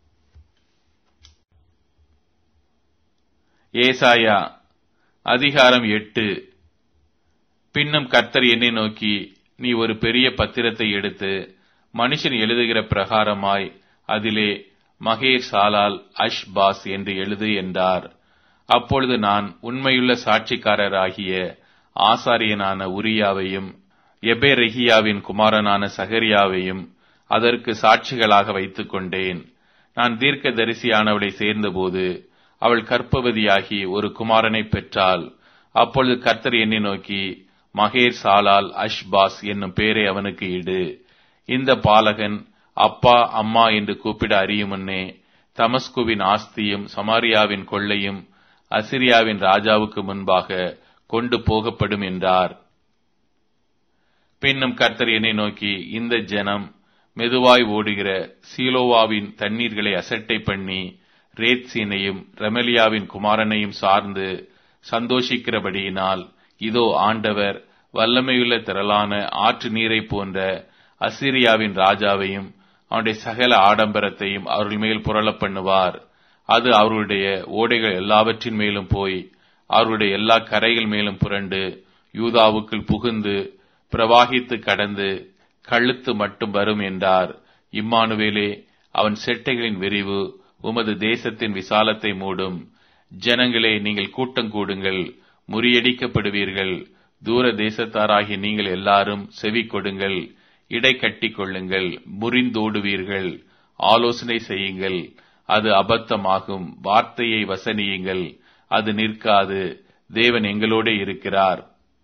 ஏசாயா அதிகாரம் எட்டு பின்னும் கர்த்தர் என்னை நோக்கி நீ ஒரு பெரிய பத்திரத்தை எடுத்து மனுஷன் எழுதுகிற பிரகாரமாய் அதிலே மகேர் சாலால் அஷ் பாஸ் என்று எழுது என்றார் அப்பொழுது நான் உண்மையுள்ள சாட்சிக்காரராகிய ஆசாரியனான உரியாவையும் எபேரெகியாவின் குமாரனான சகரியாவையும் அதற்கு சாட்சிகளாக வைத்துக் கொண்டேன் நான் தீர்க்க தரிசியானவளை சேர்ந்தபோது அவள் கற்பவதியாகி ஒரு குமாரனை பெற்றாள் அப்பொழுது கர்த்தர் என்னை நோக்கி மகேர் சாலால் அஷ்பாஸ் என்னும் பேரை அவனுக்கு இடு இந்த பாலகன் அப்பா அம்மா என்று கூப்பிட அறியும் முன்னே தமஸ்குவின் ஆஸ்தியும் சமாரியாவின் கொள்ளையும் அசிரியாவின் ராஜாவுக்கு முன்பாக கொண்டு போகப்படும் என்றார் பின்னும் கர்த்தர் என்னை நோக்கி இந்த ஜனம் மெதுவாய் ஓடுகிற சீலோவாவின் தண்ணீர்களை அசட்டை பண்ணி ரேத்சீனையும் ரெமலியாவின் குமாரனையும் சார்ந்து சந்தோஷிக்கிறபடியினால் இதோ ஆண்டவர் வல்லமையுள்ள திரளான ஆற்று நீரை போன்ற அசிரியாவின் ராஜாவையும் அவனுடைய சகல ஆடம்பரத்தையும் அவர்கள் மேல் புரள பண்ணுவார் அது அவருடைய ஓடைகள் எல்லாவற்றின் மேலும் போய் அவருடைய எல்லா கரைகள் மேலும் புரண்டு யூதாவுக்குள் புகுந்து பிரவாகித்து கடந்து கழுத்து மட்டும் வரும் என்றார் இம்மானுவேலே அவன் செட்டைகளின் விரிவு உமது தேசத்தின் விசாலத்தை மூடும் ஜனங்களே நீங்கள் கூட்டம் கூடுங்கள் முறியடிக்கப்படுவீர்கள் தூர தேசத்தாராகிய நீங்கள் எல்லாரும் செவி கொடுங்கள் இடை கட்டிக் கொள்ளுங்கள் முறிந்தோடுவீர்கள் ஆலோசனை செய்யுங்கள் அது அபத்தமாகும் வார்த்தையை வசனியுங்கள் அது நிற்காது தேவன் எங்களோட இருக்கிறார்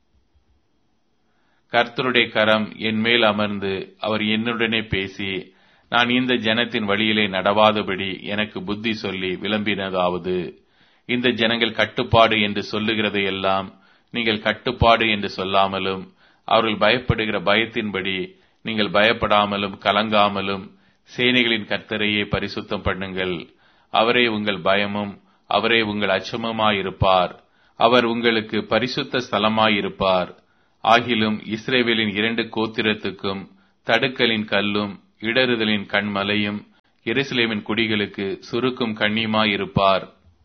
கர்த்தருடைய கரம் என் மேல் அமர்ந்து அவர் என்னுடனே பேசி நான் இந்த ஜனத்தின் வழியிலே நடவாதபடி எனக்கு புத்தி சொல்லி விளம்பினதாவது இந்த ஜனங்கள் கட்டுப்பாடு என்று சொல்லுகிறதை எல்லாம் நீங்கள் கட்டுப்பாடு என்று சொல்லாமலும் அவர்கள் பயப்படுகிற பயத்தின்படி நீங்கள் பயப்படாமலும் கலங்காமலும் சேனைகளின் கர்த்தரையே பரிசுத்தம் பண்ணுங்கள் அவரே உங்கள் பயமும் அவரே உங்கள் அச்சமுமாயிருப்பார் அவர் உங்களுக்கு பரிசுத்த ஸ்தலமாயிருப்பார் ஆகிலும் இஸ்ரேவேலின் இரண்டு கோத்திரத்துக்கும் தடுக்கலின் கல்லும் இடறுதலின் கண்மலையும் எருசலேமின் குடிகளுக்கு சுருக்கும் கண்ணியுமாயிருப்பார்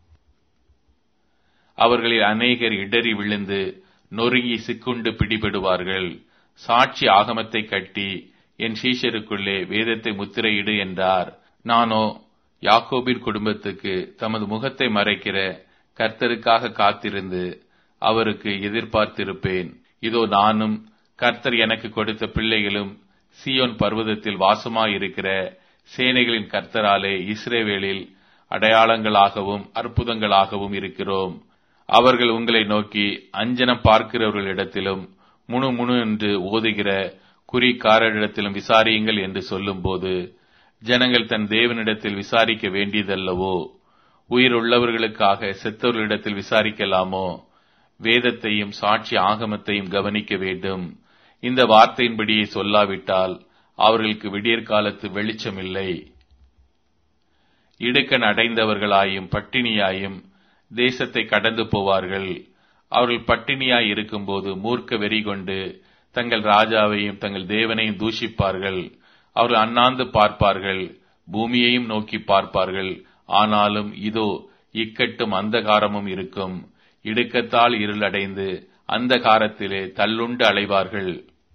அவர்களில் அநேகர் இடறி விழுந்து நொறுங்கி சிக்குண்டு பிடிபடுவார்கள் சாட்சி ஆகமத்தை கட்டி என் சீஷருக்குள்ளே வேதத்தை முத்திரையிடு என்றார் நானோ யாக்கோபின் குடும்பத்துக்கு தமது முகத்தை மறைக்கிற கர்த்தருக்காக காத்திருந்து அவருக்கு எதிர்பார்த்திருப்பேன் இதோ நானும் கர்த்தர் எனக்கு கொடுத்த பிள்ளைகளும் சியோன் பர்வதத்தில் வாசமாயிருக்கிற சேனைகளின் கர்த்தராலே இஸ்ரேவேலில் அடையாளங்களாகவும் அற்புதங்களாகவும் இருக்கிறோம் அவர்கள் உங்களை நோக்கி அஞ்சனம் பார்க்கிறவர்களிடத்திலும் முணு முணு என்று ஓதுகிற குறிக்காரரிடத்திலும் விசாரியுங்கள் என்று சொல்லும்போது ஜனங்கள் தன் தேவனிடத்தில் விசாரிக்க வேண்டியதல்லவோ உயிருள்ளவர்களுக்காக செத்தவர்களிடத்தில் விசாரிக்கலாமோ வேதத்தையும் சாட்சி ஆகமத்தையும் கவனிக்க வேண்டும் இந்த வார்த்தையின்படியே சொல்லாவிட்டால் அவர்களுக்கு விடியற்காலத்து வெளிச்சமில்லை இடுக்கன் அடைந்தவர்களாயும் பட்டினியாயும் தேசத்தை கடந்து போவார்கள் அவர்கள் பட்டினியாய் இருக்கும்போது மூர்க்க வெறி கொண்டு தங்கள் ராஜாவையும் தங்கள் தேவனையும் தூஷிப்பார்கள் அவர்கள் அண்ணாந்து பார்ப்பார்கள் பூமியையும் நோக்கி பார்ப்பார்கள் ஆனாலும் இதோ இக்கட்டும் அந்தகாரமும் இருக்கும் இடுக்கத்தால் இருளடைந்து அந்த காரத்திலே தள்ளுண்டு அலைவார்கள்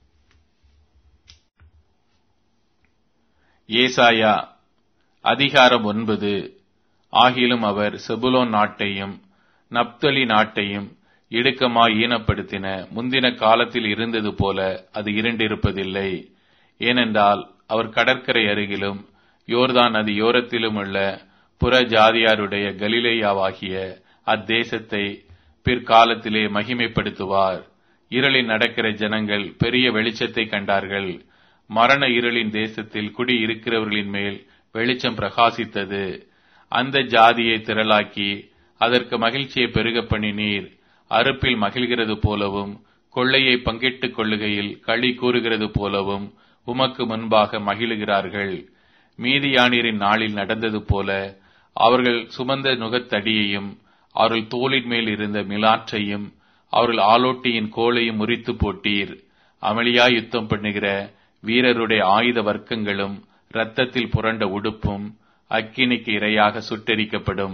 ஏசாயா அதிகாரம் ஒன்பது ஆகிலும் அவர் செபுலோன் நாட்டையும் நப்தலி நாட்டையும் இடுக்கமாய் ஈனப்படுத்தின முந்தின காலத்தில் இருந்தது போல அது இருண்டிருப்பதில்லை ஏனென்றால் அவர் கடற்கரை அருகிலும் யோர்தான் நதி யோரத்திலும் உள்ள புற ஜாதியாருடைய கலிலேயாவாகிய அத்தேசத்தை பிற்காலத்திலே மகிமைப்படுத்துவார் இருளில் நடக்கிற ஜனங்கள் பெரிய வெளிச்சத்தை கண்டார்கள் மரண இருளின் தேசத்தில் குடி இருக்கிறவர்களின் மேல் வெளிச்சம் பிரகாசித்தது அந்த ஜாதியை திரளாக்கி அதற்கு மகிழ்ச்சியை பெருக பண்ணினீர் அறுப்பில் மகிழ்கிறது போலவும் கொள்ளையை பங்கிட்டுக் கொள்ளுகையில் களி கூறுகிறது போலவும் உமக்கு முன்பாக மகிழுகிறார்கள் மீதியானீரின் நாளில் நடந்தது போல அவர்கள் சுமந்த நுகத்தடியையும் அவர்கள் தோளின் மேல் இருந்த மிலாற்றையும் அவர்கள் ஆலோட்டியின் கோலையும் முறித்து போட்டீர் அமளியா யுத்தம் பண்ணுகிற வீரருடைய ஆயுத வர்க்கங்களும் இரத்தத்தில் புரண்ட உடுப்பும் அக்கினிக்கு இரையாக சுட்டெரிக்கப்படும்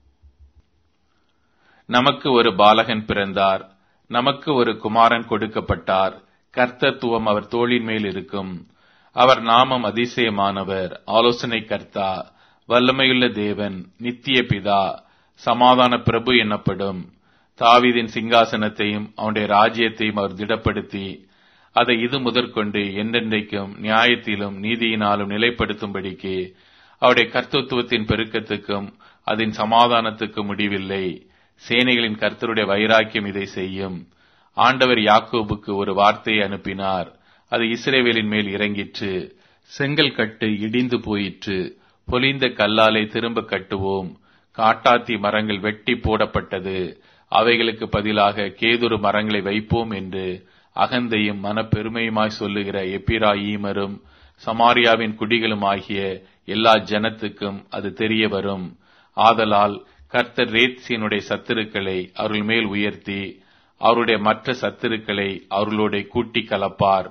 நமக்கு ஒரு பாலகன் பிறந்தார் நமக்கு ஒரு குமாரன் கொடுக்கப்பட்டார் கர்த்தத்துவம் அவர் தோளின் மேல் இருக்கும் அவர் நாமம் அதிசயமானவர் ஆலோசனை கர்த்தா வல்லமையுள்ள தேவன் நித்திய பிதா சமாதான பிரபு எனப்படும் தாவீதின் சிங்காசனத்தையும் அவனுடைய ராஜ்யத்தையும் அவர் திடப்படுத்தி அதை இது முதற்கொண்டு என்றென்றைக்கும் நியாயத்திலும் நீதியினாலும் நிலைப்படுத்தும்படிக்கு அவருடைய கர்த்தத்துவத்தின் பெருக்கத்துக்கும் அதன் சமாதானத்துக்கும் முடிவில்லை சேனைகளின் கர்த்தருடைய வைராக்கியம் இதை செய்யும் ஆண்டவர் யாக்கோபுக்கு ஒரு வார்த்தையை அனுப்பினார் அது இஸ்ரேவேலின் மேல் இறங்கிற்று செங்கல் கட்டு இடிந்து போயிற்று பொலிந்த கல்லாலை திரும்ப கட்டுவோம் காட்டாத்தி மரங்கள் வெட்டி போடப்பட்டது அவைகளுக்கு பதிலாக கேதுரு மரங்களை வைப்போம் என்று அகந்தையும் மனப்பெருமையுமாய் சொல்லுகிற எப்பிராயீமரும் சமாரியாவின் குடிகளும் ஆகிய எல்லா ஜனத்துக்கும் அது தெரிய வரும் ஆதலால் கர்த்தர் ரேத்சியனுடைய சத்துருக்களை அவர்கள் மேல் உயர்த்தி அவருடைய மற்ற சத்துருக்களை அவர்களோட கூட்டி கலப்பார்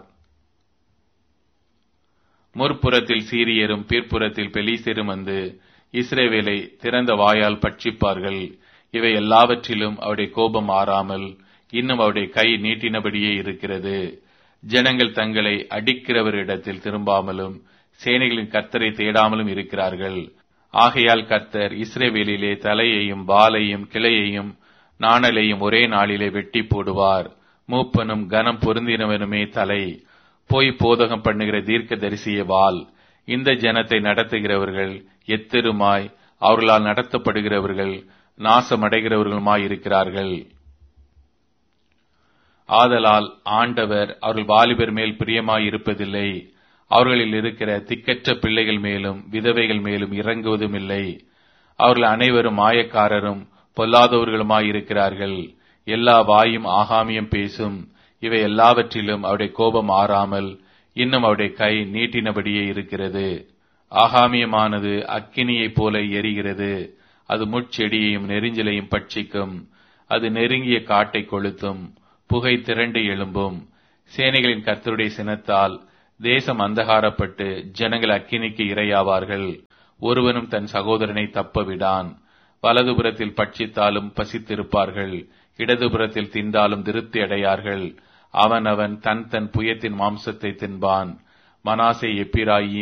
முற்புறத்தில் சீரியரும் பிற்புறத்தில் பெலிசெரும் வந்து இஸ்ரேவேலை திறந்த வாயால் பட்சிப்பார்கள் இவை எல்லாவற்றிலும் அவருடைய கோபம் ஆறாமல் இன்னும் அவருடைய கை நீட்டினபடியே இருக்கிறது ஜனங்கள் தங்களை அடிக்கிறவரிடத்தில் திரும்பாமலும் சேனைகளின் கர்த்தரை தேடாமலும் இருக்கிறார்கள் ஆகையால் கர்த்தர் இஸ்ரேவேலிலே தலையையும் வாலையும் கிளையையும் நாணலையும் ஒரே நாளிலே வெட்டி போடுவார் மூப்பனும் கனம் பொருந்தினவனுமே தலை போய் போதகம் பண்ணுகிற தீர்க்க தரிசிய வால் இந்த ஜனத்தை நடத்துகிறவர்கள் எத்தெருமாய் அவர்களால் நடத்தப்படுகிறவர்கள் நாசமடைகிறவர்களுமாய் இருக்கிறார்கள் ஆதலால் ஆண்டவர் அவர்கள் வாலிபர் மேல் பிரியமாய் இருப்பதில்லை அவர்களில் இருக்கிற திக்கற்ற பிள்ளைகள் மேலும் விதவைகள் மேலும் இறங்குவதும் இல்லை அவர்கள் அனைவரும் மாயக்காரரும் பொல்லாதவர்களுமாய் இருக்கிறார்கள் எல்லா வாயும் ஆகாமியம் பேசும் இவை எல்லாவற்றிலும் அவருடைய கோபம் ஆறாமல் இன்னும் அவருடைய கை நீட்டினபடியே இருக்கிறது ஆகாமியமானது அக்கினியைப் போல எரிகிறது அது முட்செடியையும் நெரிஞ்சலையும் பட்சிக்கும் அது நெருங்கிய காட்டை கொளுத்தும் புகை திரண்டு எழும்பும் சேனைகளின் கர்த்தருடைய சினத்தால் தேசம் அந்தகாரப்பட்டு ஜனங்கள் அக்கினிக்கு இரையாவார்கள் ஒருவனும் தன் சகோதரனை தப்ப விடான் வலதுபுறத்தில் பட்சித்தாலும் பசித்திருப்பார்கள் இடதுபுறத்தில் தின்றாலும் திருப்தி அடையார்கள் அவன் அவன் தன் தன் புயத்தின் மாம்சத்தை தின்பான் மனாசே எப்பிராயி